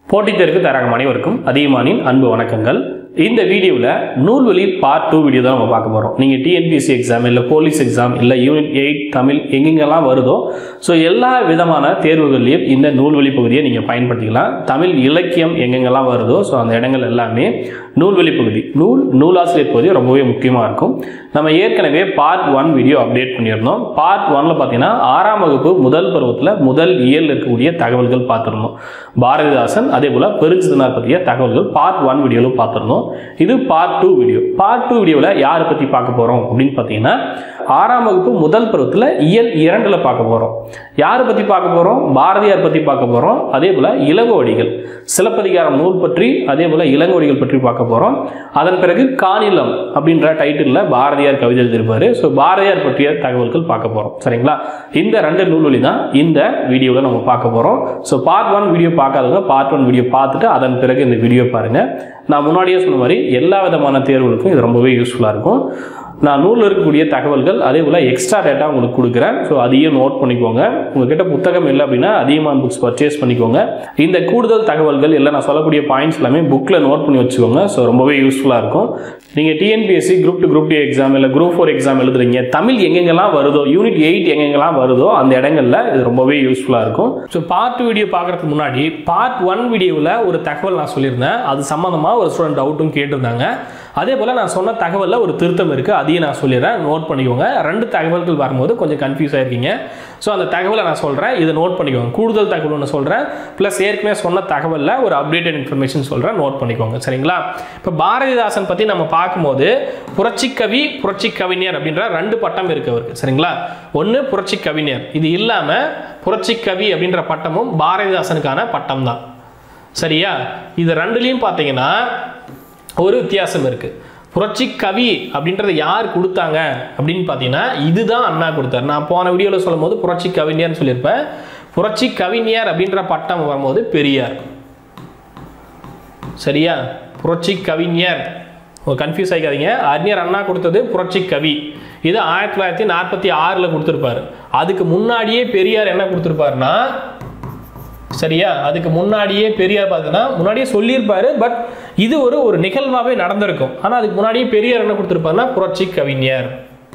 போட்டித் தேர்வுக்கு தரகம் அனைவருக்கும் அதிகமானின் அன்பு வணக்கங்கள் இந்த வீடியோவில் நூல்வழி பார்ட் டூ வீடியோ தான் நம்ம பார்க்க போகிறோம் நீங்கள் டிஎன்பிஎஸ்சி எக்ஸாம் இல்லை போலீஸ் எக்ஸாம் இல்லை யூனிட் எயிட் தமிழ் எங்கெங்கெல்லாம் வருதோ ஸோ எல்லா விதமான தேர்வுகள்லையும் இந்த நூல்வழி பகுதியை நீங்கள் பயன்படுத்திக்கலாம் தமிழ் இலக்கியம் எங்கெங்கெல்லாம் வருதோ ஸோ அந்த இடங்கள் எல்லாமே நூல்வழி பகுதி நூல் நூலாசிரியர் பகுதி ரொம்பவே முக்கியமாக இருக்கும் நம்ம ஏற்கனவே பார்ட் ஒன் வீடியோ அப்டேட் பண்ணியிருந்தோம் பார்ட் ஒன்ல பார்த்தீங்கன்னா ஆறாம் வகுப்பு முதல் பருவத்தில் முதல் இயல் இருக்கக்கூடிய தகவல்கள் பார்த்துருந்தோம் பாரதிதாசன் அதே போல் பெருஞ்சிதனார் பற்றிய தகவல்கள் பார்ட் ஒன் வீடியோவில் பார்த்துருந்தோம் இது part two video part two வீடியோவில் யாரை பற்றி பார்க்க போகிறோம் அப்படின்னு பார்த்தீங்கன்னா ஆறாம் வகுப்பு முதல் பருவத்தில் இயல் இரண்டில் பார்க்க போகிறோம் யாரை பற்றி பார்க்க போகிறோம் பாரதியார் பற்றி பார்க்க போகிறோம் அதே போல் இளங்கோடிகள் சிலப்பதிகாரம் நூல் பற்றி அதே போல் இளங்கோடிகள் பற்றி பார்க்க போகிறோம் அதன் பிறகு காணிலம் அப்படின்ற டைட்டிலில் பாரதியார் கவிதை எழுதியிருப்பார் ஸோ பாரதியார் பற்றிய தகவல்கள் பார்க்க போகிறோம் சரிங்களா இந்த ரெண்டு நூல்வழி தான் இந்த வீடியோவில் நம்ம பார்க்க போகிறோம் ஸோ பார்ட் ஒன் வீடியோ பார்க்காதவங்க பார்ட் ஒன் வீடியோ பார்த்துட்டு அதன் பிறகு இந்த வீடியோ பாருங்கள் நான் முன்னாடியே சொன்ன மாதிரி எல்லா விதமான தேர்வுகளுக்கும் இது ரொம்பவே யூஸ்ஃபுல்லாக இருக்கும் நான் நூலில் இருக்கக்கூடிய தகவல்கள் அதே போல் எக்ஸ்ட்ரா டேட்டா உங்களுக்கு கொடுக்குறேன் ஸோ அதையும் நோட் பண்ணிக்கோங்க உங்ககிட்ட புத்தகம் இல்லை அப்படின்னா அதிகமான புக்ஸ் பர்ச்சேஸ் பண்ணிக்கோங்க இந்த கூடுதல் தகவல்கள் இல்லை நான் சொல்லக்கூடிய பாயிண்ட்ஸ் எல்லாமே புக்கில் நோட் பண்ணி வச்சுக்கோங்க ஸோ ரொம்பவே யூஸ்ஃபுல்லாக இருக்கும் நீங்கள் TNPSC group two group two exam இல்லை குரூப் ஃபோர் எக்ஸாம் எழுதுறீங்க தமிழ் எங்கெங்கெல்லாம் வருதோ யூனிட் எயிட் எங்கெங்கெல்லாம் வருதோ அந்த இடங்கள்ல இது ரொம்பவே யூஸ்ஃபுல்லாக இருக்கும் ஸோ பார்ட் வீடியோ பார்க்குறதுக்கு முன்னாடி பார்ட் ஒன் வீடியோவில் ஒரு தகவல் நான் சொல்லியிருந்தேன் அது சம்மந்தமாக ஒரு ஸ்டூடெண்ட் டவுட்டும் கேட்டிருந்தாங்க அதே போல் நான் சொன்ன தகவலில் ஒரு திருத்தம் இருக்குது அதையும் நான் சொல்லிடுறேன் நோட் பண்ணிக்கோங்க ரெண்டு தகவல்கள் வரும்போது கொஞ்சம் கன்ஃபியூஸ் ஆயிருக்கீங்க ஸோ அந்த தகவலை நான் சொல்கிறேன் இதை நோட் பண்ணிக்கோங்க கூடுதல் தகவல் ஒன்று சொல்கிறேன் ப்ளஸ் ஏற்கனவே சொன்ன தகவலில் ஒரு அப்டேட்டட் இன்ஃபர்மேஷன் சொல்கிறேன் நோட் பண்ணிக்கோங்க சரிங்களா இப்போ பாரதிதாசன் பற்றி நம்ம பார்க்கும்போது புரட்சிக்கவி புரட்சி கவிஞர் அப்படின்ற ரெண்டு பட்டம் இருக்கு அவருக்கு சரிங்களா ஒன்று புரட்சி கவிஞர் இது இல்லாமல் புரட்சி கவி அப்படின்ற பட்டமும் பாரதிதாசனுக்கான பட்டம் தான் சரியா இது ரெண்டுலேயும் பார்த்தீங்கன்னா ஒரு வித்தியாசம் இருக்குது புரட்சி கவி அப்படின்றத யார் கொடுத்தாங்க அப்படின்னு பார்த்தீங்கன்னா இதுதான் அண்ணா கொடுத்தார் நான் போன வீடியோவில் சொல்லும் போது புரட்சி கவிஞர்னு சொல்லியிருப்பேன் புரட்சி கவிஞர் அப்படின்ற பட்டம் வரும்போது பெரியார் சரியா புரட்சி கவிஞர் கன்ஃபியூஸ் ஆகிக்காதீங்க அறிஞர் அண்ணா கொடுத்தது புரட்சி கவி இது ஆயிரத்தி தொள்ளாயிரத்தி நாற்பத்தி ஆறில் கொடுத்துருப்பாரு அதுக்கு முன்னாடியே பெரியார் என்ன கொடுத்துருப்பாருன்னா சரியா அதுக்கு முன்னாடியே பெரியார் பார்த்தீங்கன்னா முன்னாடியே சொல்லியிருப்பாரு பட் இது ஒரு ஒரு நிகழ்வாகவே நடந்திருக்கும் ஆனால் அதுக்கு முன்னாடியே பெரியார் என்ன கொடுத்துருப்பாருன்னா புரட்சி கவிஞர்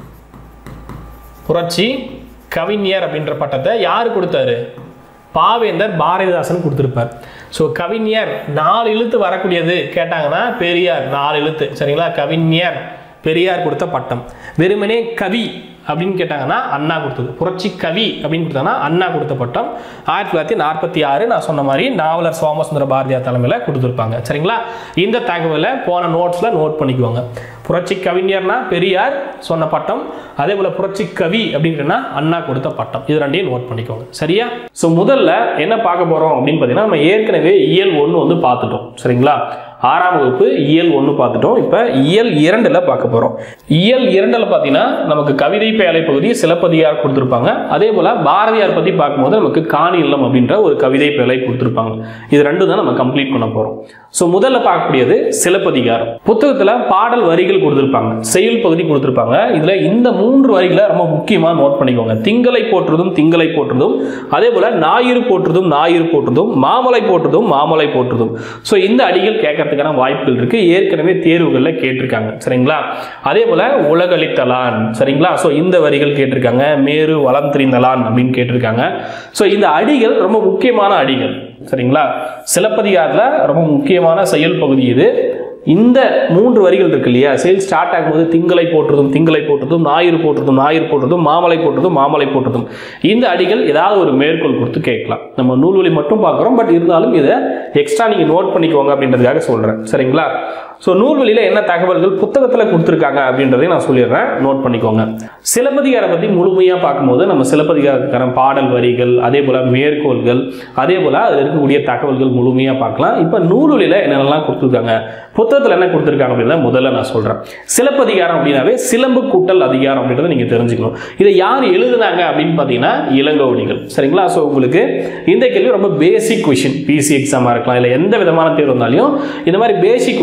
புரட்சி கவிஞர் அப்படின்ற பட்டத்தை யார் கொடுத்தாரு பாவேந்தர் பாரதிதாசன் கொடுத்துருப்பார் ஸோ கவிஞர் நாலு இழுத்து வரக்கூடியது கேட்டாங்கன்னா பெரியார் நாலு இழுத்து சரிங்களா கவிஞர் பெரியார் கொடுத்த பட்டம் வெறுமனே கவி அப்படின்னு கேட்டாங்கன்னா அண்ணா கொடுத்தது புரட்சி கவி அப்படின்னு கொடுத்தாங்கன்னா அண்ணா கொடுத்த பட்டம் ஆயிரத்தி தொள்ளாயிரத்தி நாற்பத்தி ஆறு நான் சொன்ன மாதிரி நாவலர் சோமசுந்தர பாரதியார் தலைமையில் கொடுத்துருப்பாங்க சரிங்களா இந்த தகவலை போன நோட்ஸில் நோட் பண்ணிக்குவாங்க புரட்சி கவிஞர்னா பெரியார் சொன்ன பட்டம் அதே போல் புரட்சி கவி அப்படின்றனா அண்ணா கொடுத்த பட்டம் இது ரெண்டையும் நோட் பண்ணிக்கோங்க சரியா ஸோ முதல்ல என்ன பார்க்க போகிறோம் அப்படின்னு பார்த்தீங்கன்னா நம்ம ஏற்கனவே இயல் ஒன்று வந்து பார்த்துட்டோம் சரிங்களா ஆறாம் வகுப்பு இயல் ஒன்று பார்த்துட்டோம் இப்போ இயல் இரண்டில் பார்க்க போகிறோம் இயல் இரண்டில் பார்த்தீங்கன்னா நமக்கு கவிதை பேலை பகுதி சிலப்பதிகார் கொடுத்துருப்பாங்க அதே போல் பாரதியார் பற்றி பார்க்கும்போது நமக்கு காணி இல்லம் அப்படின்ற ஒரு கவிதை பேலை கொடுத்துருப்பாங்க இது ரெண்டு தான் நம்ம கம்ப்ளீட் பண்ண போகிறோம் ஸோ முதல்ல பார்க்கக்கூடியது சிலப்பதிகாரம் புத்தகத்தில் பாடல் வரிகள் கொடுத்துருப்பாங்க செயல் பகுதி கொடுத்துருப்பாங்க இதில் இந்த மூன்று வரிகளை ரொம்ப முக்கியமாக நோட் பண்ணிக்கோங்க திங்களை போற்றுதும் திங்களை போற்றுதும் அதே போல் ஞாயிறு போற்றுதும் ஞாயிறு போற்றுதும் மாமலை போற்றுதும் மாமலை போற்றுதும் ஸோ இந்த அடிகள் கேட்கறதுக்கான வாய்ப்புகள் இருக்கு ஏற்கனவே தேர்வுகளில் கேட்டிருக்காங்க சரிங்களா அதே போல் உலகளித்தலான் சரிங்களா ஸோ இந்த வரிகள் கேட்டிருக்காங்க மேரு வளம் திரிந்தலான் அப்படின்னு கேட்டிருக்காங்க ஸோ இந்த அடிகள் ரொம்ப முக்கியமான அடிகள் சரிங்களா சிலப்பதிகாரத்தில் ரொம்ப முக்கியமான செயல் பகுதி இது இந்த மூன்று வரிகள் இருக்கு இல்லையா செயல் ஸ்டார்ட் ஆகும்போது திங்களை போட்டுறதும் திங்களை போட்டுறதும் ஞாயிறு போட்டுறதும் ஞாயிறு போட்டுறதும் மாமலை போட்டுறதும் மாமலை போட்டுறதும் இந்த அடிகள் ஏதாவது ஒரு மேற்கோள் கொடுத்து கேட்கலாம் நம்ம நூல்வழி மட்டும் பார்க்குறோம் பட் இருந்தாலும் இதை எக்ஸ்ட்ரா நீங்கள் நோட் பண்ணிக்கோங்க அப்படின்றதுக்காக சொல்கிறேன் சரிங்களா ஸோ நூல்வழியில் என்ன தகவல்கள் புத்தகத்தில் கொடுத்துருக்காங்க அப்படின்றதையும் நான் சொல்லிடுறேன் நோட் பண்ணிக்கோங்க சிலப்பதிகாரம் பற்றி முழுமையாக பார்க்கும்போது நம்ம சிலப்பதிகாரத்துக்கான பாடல் வரிகள் அதே போல் மேற்கோள்கள் அதே போல் அதில் இருக்கக்கூடிய தகவல்கள் முழுமையாக பார்க்கலாம் இப்போ நூல்வழியில் என்னென்னலாம் கொடுத்துருக்காங்க புத்தகத்தில் என்ன கொடுத்துருக்காங்க அப்படின்றத முதல்ல நான் சொல்கிறேன் சிலப்பதிகாரம் அப்படின்னாவே சிலம்பு கூட்டல் அதிகாரம் அப்படின்றத நீங்கள் தெரிஞ்சுக்கணும் இதை யார் எழுதுனாங்க அப்படின்னு பார்த்தீங்கன்னா இளங்கோவடிகள் சரிங்களா ஸோ உங்களுக்கு இந்த கேள்வி ரொம்ப பேசிக் கொஷின் பிசி எக்ஸாமாக இருக்கலாம் இல்லை எந்த விதமான தேர்வு இருந்தாலும் இந்த மாதிரி பேசிக் கொஷின் கேட்பாங்க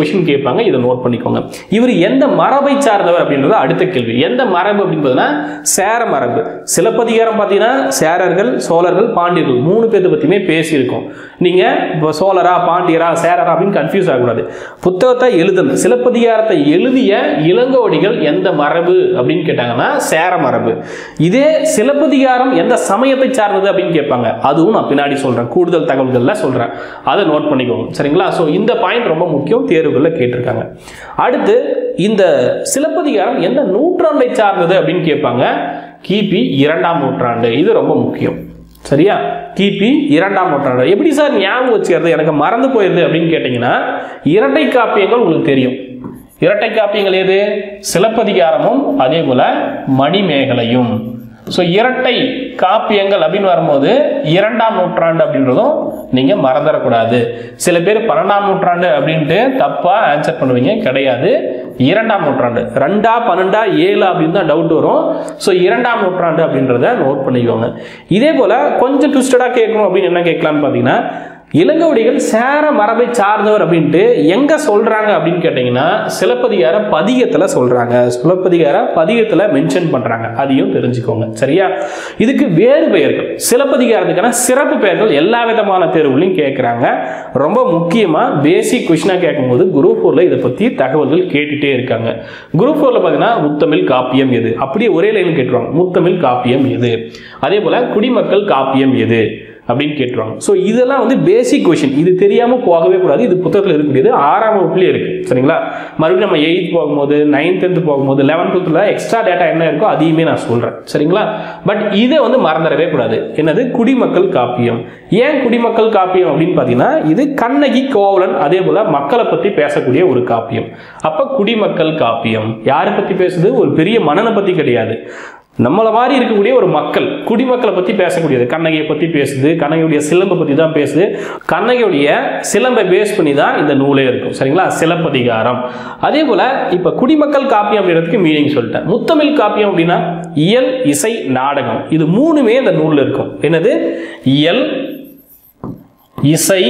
கேட்பாங்க இதை நோட் பண்ணிக்கோங்க இவர் எந்த மரபை சார்ந்தவர் அப்படின்றது அடுத்த கேள்வி எந்த மரபு அப்படின்னு பார்த்தீங்கன்னா சேர மரபு சிலப்பதிகாரம் பார்த்தீங்கன்னா சேரர்கள் சோழர்கள் பாண்டியர்கள் மூணு பேர்த்த பற்றியுமே பேசியிருக்கோம் நீங்கள் இப்போ சோழரா பாண்டியரா சேரரா அப்படின்னு கன்ஃபியூஸ் ஆகக்கூடாது புத்தகத்தை எழுதுன சிலப்பதிகாரத்தை எழுதிய இளங்கோடிகள் எந்த மரபு அப்படின்னு கேட்டாங்கன்னா சேர மரபு இதே சிலப்பதிகாரம் எந்த சமயத்தை சார்ந்தது அப்படின்னு கேட்பாங்க அதுவும் நான் பின்னாடி சொல்கிறேன் கூடுதல் தகவல்களில் சொல்கிறேன் அதை நோட் பண்ணிக்கோங்க சரிங்களா ஸோ இந்த பாயிண்ட் ரொம்ப முக்கியம் தேர்வுகளில் கேட்டிருக்காங்க அடுத்து இந்த சிலப்பதிகாரம் எந்த நூற்றாண்டை சார்ந்தது அப்படின்னு கேட்பாங்க கிபி இரண்டாம் நூற்றாண்டு இது ரொம்ப முக்கியம் சரியா கிபி இரண்டாம் நூற்றாண்டு எப்படி சார் ஞாபகம் வச்சுக்கிறது எனக்கு மறந்து போயிருது அப்படின்னு கேட்டிங்கன்னா இரட்டை காப்பியங்கள் உங்களுக்கு தெரியும் இரட்டை காப்பியங்கள் எது சிலப்பதிகாரமும் அதே போல மணிமேகலையும் ஸோ இரட்டை காப்பியங்கள் அப்படின்னு வரும்போது இரண்டாம் நூற்றாண்டு அப்படின்றதும் நீங்கள் மறந்துடக்கூடாது சில பேர் பன்னெண்டாம் நூற்றாண்டு அப்படின்ட்டு தப்பாக ஆன்சர் பண்ணுவீங்க கிடையாது இரண்டாம் நூற்றாண்டு ரெண்டா பன்னெண்டா ஏழு அப்படின்னு தான் டவுட் வரும் ஸோ இரண்டாம் நூற்றாண்டு அப்படின்றத நோட் பண்ணிக்கோங்க இதே போல் கொஞ்சம் ட்விஸ்டடாக கேட்கணும் அப்படின்னு என்ன கேட்கலான்னு பார்த்தீங்கன்னா இளங்கோடிகள் சேர மரபை சார்ந்தவர் அப்படின்ட்டு எங்க சொல்றாங்க அப்படின்னு கேட்டீங்கன்னா சிலப்பதிகார பதிகத்துல சொல்றாங்க சிலப்பதிகார பதிகத்துல மென்ஷன் பண்றாங்க அதையும் தெரிஞ்சுக்கோங்க சரியா இதுக்கு வேறு பெயர்கள் சிலப்பதிகாரத்துக்கான சிறப்பு பெயர்கள் எல்லா விதமான தேர்வுகளையும் கேட்குறாங்க ரொம்ப முக்கியமா பேசிக் கொஷினா கேட்கும்போது குரூப் ஃபோர்ல இதை பத்தி தகவல்கள் கேட்டுட்டே இருக்காங்க குரூப் ஃபோர்ல பார்த்தீங்கன்னா முத்தமிழ் காப்பியம் எது அப்படியே ஒரே லைன் கேட்டுருவாங்க முத்தமிழ் காப்பியம் எது அதே போல குடிமக்கள் காப்பியம் எது அப்படின்னு கேட்டுருவாங்க ஸோ இதெல்லாம் வந்து பேசிக் கொஷின் இது தெரியாமல் போகவே கூடாது இது புத்தகத்தில் இருக்கக்கூடியது ஆறாம் வகுப்புலேயே இருக்குது சரிங்களா மறுபடியும் நம்ம எயித் போகும்போது நைன்த் டென்த் போகும்போது லெவன்த் டுவெல்த்தில் எக்ஸ்ட்ரா டேட்டா என்ன இருக்கோ அதையுமே நான் சொல்கிறேன் சரிங்களா பட் இதை வந்து மறந்துடவே கூடாது என்னது குடிமக்கள் காப்பியம் ஏன் குடிமக்கள் காப்பியம் அப்படின்னு பார்த்தீங்கன்னா இது கண்ணகி கோவலன் அதே போல் மக்களை பற்றி பேசக்கூடிய ஒரு காப்பியம் அப்போ குடிமக்கள் காப்பியம் யாரை பற்றி பேசுது ஒரு பெரிய மன்னனை பற்றி கிடையாது நம்மளை மாதிரி இருக்கக்கூடிய ஒரு மக்கள் குடிமக்களை பற்றி பேசக்கூடியது கண்ணகியை பற்றி பேசுது கண்ணகியுடைய சிலம்பை பற்றி தான் பேசுது கண்ணகியுடைய சிலம்பை பேஸ் பண்ணி தான் இந்த நூலே இருக்கும் சரிங்களா சிலப்பதிகாரம் அதே போல் இப்போ குடிமக்கள் காப்பியம் அப்படின்றதுக்கு மீனிங் சொல்லிட்டேன் முத்தமிழ் காப்பியம் அப்படின்னா இயல் இசை நாடகம் இது மூணுமே இந்த நூலில் இருக்கும் என்னது இயல் இசை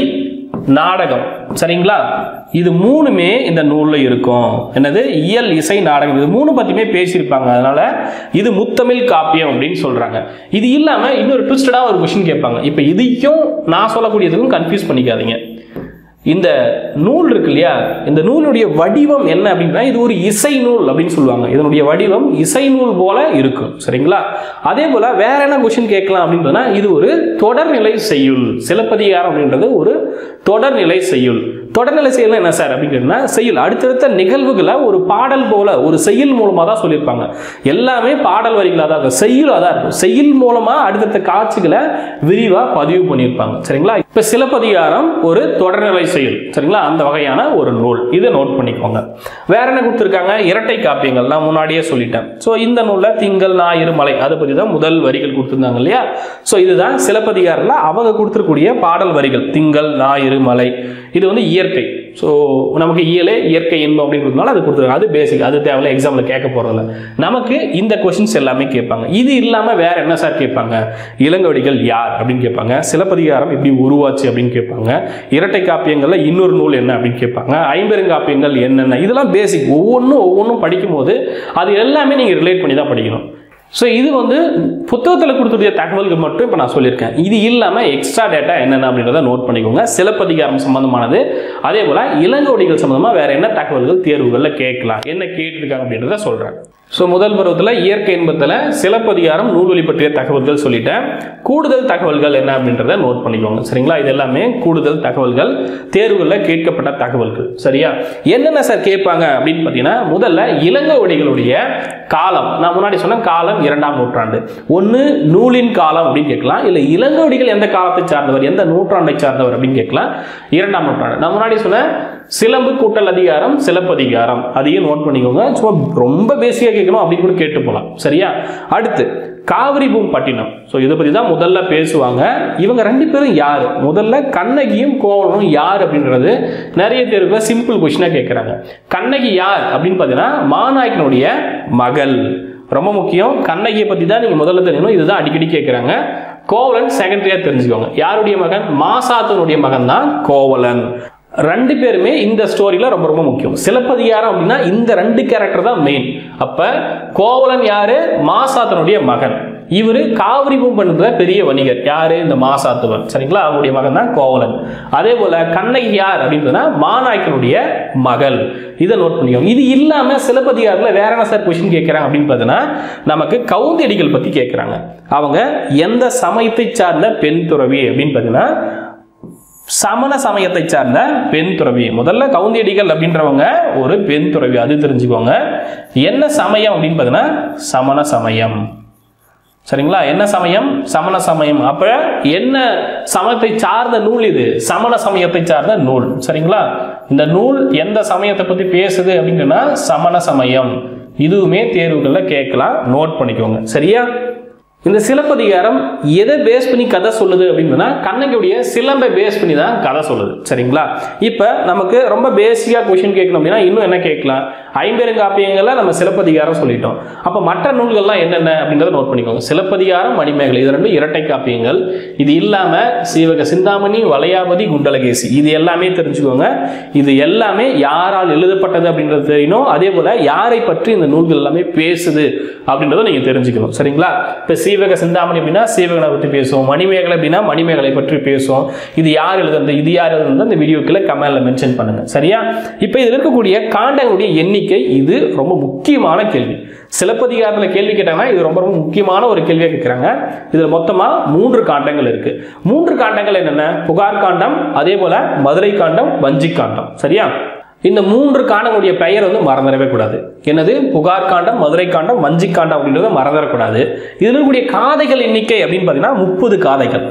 நாடகம் சரிங்களா இது மூணுமே இந்த நூலில் இருக்கும் என்னது இயல் இசை நாடகம் இது மூணு பற்றியுமே பேசியிருப்பாங்க அதனால இது முத்தமிழ் காப்பியம் அப்படின்னு சொல்றாங்க இது இல்லாமல் இன்னொரு ட்விஸ்டடாக ஒரு கொஷின் கேட்பாங்க இப்போ இதையும் நான் சொல்லக்கூடியதுக்கும் கன்ஃபியூஸ் பண்ணிக்காதீங்க இந்த நூல் இருக்கு இல்லையா இந்த நூலுடைய வடிவம் என்ன அப்படின்னா இது ஒரு இசை நூல் அப்படின்னு சொல்லுவாங்க இதனுடைய வடிவம் இசை நூல் போல இருக்கும் சரிங்களா அதே போல வேற என்ன கொஸ்டின் கேட்கலாம் அப்படின்றதுனா இது ஒரு தொடர்நிலை செய்யுள் சிலப்பதிகாரம் அப்படின்றது ஒரு தொடர்நிலை செய்யுள் தொடர்நிலை செய்யுள் என்ன சார் அப்படின்னு கேட்டீங்கன்னா செய்யுள் அடுத்தடுத்த நிகழ்வுகளை ஒரு பாடல் போல ஒரு செய்யுள் மூலமாக தான் சொல்லியிருப்பாங்க எல்லாமே பாடல் வரிகளாக தான் இருக்கும் செய்யுளாக தான் இருக்கும் செய்யுள் மூலமாக அடுத்தடுத்த காட்சிகளை விரிவாக பதிவு பண்ணியிருப்பாங்க சரிங்களா இப்போ சிலப்பதிகாரம் ஒரு தொடர்நிலை செய்யுள் சரிங்களா அந்த வகையான ஒரு நூல் இதை நோட் பண்ணிக்கோங்க வேற என்ன கொடுத்துருக்காங்க இரட்டை காப்பியங்கள் நான் முன்னாடியே சொல்லிட்டேன் ஸோ இந்த நூலில் திங்கள் ஞாயிறு மலை அதை பற்றி தான் முதல் வரிகள் கொடுத்துருந்தாங்க இல்லையா ஸோ இதுதான் சிலப்பதிகாரில் அவங்க கொடுத்துருக்கூடிய பாடல் வரிகள் திங்கள் ஞாயிறு மலை இது வந்து இயற்கை ஸோ நமக்கு இயலே இயற்கை இன்பம் அப்படின்னு கொடுத்தனால அது கொடுத்துருக்காங்க அது பேசிக் அது தேவையில்ல எக்ஸாமில் கேட்க போகிறதில்ல நமக்கு இந்த கொஷின்ஸ் எல்லாமே கேட்பாங்க இது இல்லாமல் வேற என்ன சார் கேட்பாங்க இளங்கோடிகள் யார் அப்படின்னு கேட்பாங்க சிலப்பதிகாரம் எப்படி உருவாச்சு அப்படின்னு கேட்பாங்க இரட்டை காப்பியங்களில் இன்னொரு நூல் என்ன அப்படின்னு கேட்பாங்க ஐம்பெருங்காப்பியங்கள் என்னென்ன இதெல்லாம் பேசிக் ஒவ்வொன்றும் ஒவ்வொன்றும் படிக்கும்போது அது எல்லாமே நீங்கள் ரிலேட் பண்ணி தான் படிக்கணும் ஸோ இது வந்து புத்தகத்தில் கொடுத்துருக்க தகவல்கள் மட்டும் இப்போ நான் சொல்லியிருக்கேன் இது இல்லாமல் எக்ஸ்ட்ரா டேட்டா என்னென்ன அப்படின்றத நோட் பண்ணிக்கோங்க சிலப்பதிகாரம் சம்பந்தமானது அதே போல் இளங்கோடிகள் சம்பந்தமாக வேற என்ன தகவல்கள் தேர்வுகளில் கேட்கலாம் என்ன கேட்டிருக்காங்க அப்படின்றத சொல்கிறேன் ஸோ முதல் பருவத்தில் இயற்கை இன்பத்தில் சிலப்பதிகாரம் நூல்வழி பற்றிய தகவல்கள் சொல்லிட்டேன் கூடுதல் தகவல்கள் என்ன அப்படின்றத நோட் பண்ணிக்கோங்க சரிங்களா இது எல்லாமே கூடுதல் தகவல்கள் தேர்வுகளில் கேட்கப்பட்ட தகவல்கள் சரியா என்னென்ன சார் கேட்பாங்க அப்படின்னு பார்த்தீங்கன்னா முதல்ல இளங்கோடிகளுடைய காலம் நான் முன்னாடி சொன்ன காலம் இரண்டாம் நூற்றாண்டு ஒன்று நூலின் காலம் அப்படின்னு கேட்கலாம் இல்லை இளங்கோடிகள் எந்த காலத்தை சார்ந்தவர் எந்த நூற்றாண்டை சார்ந்தவர் அப்படின்னு கேட்கலாம் இரண்டாம் நூற்றாண்டு நான் முன்னாடி சொன்ன சிலம்பு கூட்டல் அதிகாரம் சிலப்பதிகாரம் அதையும் நோட் பண்ணிக்கோங்க சும்மா ரொம்ப பேசிக்காக கேட்கணும் அப்படின்னு கூட கேட்டு போகலாம் சரியா அடுத்து காவிரி பூம்பட்டினம் ஸோ இதை பற்றி தான் முதல்ல பேசுவாங்க இவங்க ரெண்டு பேரும் யார் முதல்ல கண்ணகியும் கோவலனும் யார் அப்படின்றது நிறைய பேருக்கு சிம்பிள் கொஷினாக கேட்குறாங்க கண்ணகி யார் அப்படின்னு பார்த்தீங்கன்னா மாநாயக்கனுடைய மகள் ரொம்ப முக்கியம் கண்ணகியை பற்றி தான் நீங்கள் முதல்ல தெரியணும் இதுதான் அடிக்கடி கேட்குறாங்க கோவலன் செகண்டரியாக தெரிஞ்சுக்கோங்க யாருடைய மகன் மாசாத்தனுடைய மகன் தான் கோவலன் ரெண்டு பேருமே இந்த ஸ்டோரியில் ரொம்ப ரொம்ப முக்கியம் சிலப்பதிகாரம் அப்படின்னா இந்த ரெண்டு கேரக்டர் தான் மெயின் அப்போ கோவலன் யாரு மாசாத்தனுடைய மகன் இவர் காவிரி பூம்பன்ற பெரிய வணிகர் யாரு இந்த மாசாத்துவன் சரிங்களா அவங்களுடைய மகன் தான் கோவலன் அதே போல கண்ணகி யார் அப்படின்றதுனா மாநாயக்கனுடைய மகள் இதை நோட் பண்ணிக்கோங்க இது இல்லாம சிலப்பதிகாரத்தில் வேற என்ன சார் கொஸ்டின் கேட்குறாங்க அப்படின்னு பார்த்தீங்கன்னா நமக்கு கவுந்தடிகள் பத்தி கேட்குறாங்க அவங்க எந்த சமயத்தை சார்ந்த பெண் துறவி அப்படின்னு பார்த்தீங்கன்னா சமண சமயத்தை சார்ந்த பெண் துறவி முதல்ல கவுந்தியடிகள் அப்படின்றவங்க ஒரு பெண் துறவி அது தெரிஞ்சுக்கோங்க என்ன சமயம் அப்படின்னு பார்த்தீங்கன்னா சமண சமயம் சரிங்களா என்ன சமயம் சமண சமயம் அப்ப என்ன சமயத்தை சார்ந்த நூல் இது சமண சமயத்தை சார்ந்த நூல் சரிங்களா இந்த நூல் எந்த சமயத்தை பத்தி பேசுது அப்படின்னா சமண சமயம் இதுவுமே தேர்வுகளில் கேட்கலாம் நோட் பண்ணிக்கோங்க சரியா இந்த சிலப்பதிகாரம் எதை பேஸ் பண்ணி கதை சொல்லுது அப்படின்னா கண்ணகியுடைய சிலம்பை பேஸ் பண்ணி தான் கதை சொல்லுது சரிங்களா இப்போ நமக்கு ரொம்ப பேசிக்காக கொஷின் கேட்கணும் அப்படின்னா இன்னும் என்ன கேட்கலாம் ஐம்பெருங்காப்பியங்களில் நம்ம சிலப்பதிகாரம் சொல்லிட்டோம் அப்போ மற்ற நூல்கள்லாம் என்னென்ன அப்படின்றத நோட் பண்ணிக்கோங்க சிலப்பதிகாரம் மணிமேகலை இது ரெண்டும் இரட்டை காப்பியங்கள் இது இல்லாமல் சீவக சிந்தாமணி வளையாபதி குண்டலகேசி இது எல்லாமே தெரிஞ்சுக்கோங்க இது எல்லாமே யாரால் எழுதப்பட்டது அப்படின்றது தெரியணும் அதே போல் யாரை பற்றி இந்த நூல்கள் எல்லாமே பேசுது அப்படின்றத நீங்கள் தெரிஞ்சுக்கணும் சரிங்களா இப்போ சீவக சிந்தாமணி அப்படின்னா சீவகனை பற்றி பேசுவோம் மணிமேகலை அப்படின்னா மணிமேகலை பற்றி பேசுவோம் இது யார் எழுதுறது இது யார் எழுதுறது இந்த வீடியோக்கில் கமெண்ட்ல மென்ஷன் பண்ணுங்க சரியா இப்போ இதில் இருக்கக்கூடிய காண்டங்களுடைய எண்ணிக்கை இது ரொம்ப முக்கியமான கேள்வி சிலப்பதிகாரத்தில் கேள்வி கேட்டாங்கன்னா இது ரொம்ப ரொம்ப முக்கியமான ஒரு கேள்வியாக கேட்குறாங்க இதில் மொத்தமாக மூன்று காண்டங்கள் இருக்கு மூன்று காண்டங்கள் என்னென்ன புகார் காண்டம் அதே போல மதுரை காண்டம் வஞ்சி காண்டம் சரியா இந்த மூன்று காண்டங்களுடைய பெயர் வந்து மறந்துடவே கூடாது என்னது புகார் காண்டம் மதுரை காண்டம் வஞ்சி காண்டம் அப்படின்றத மறந்துடக்கூடாது இதில் இருக்கக்கூடிய காதைகள் எண்ணிக்கை அப்படின்னு பார்த்தீங்கன்னா முப்பது காதைகள்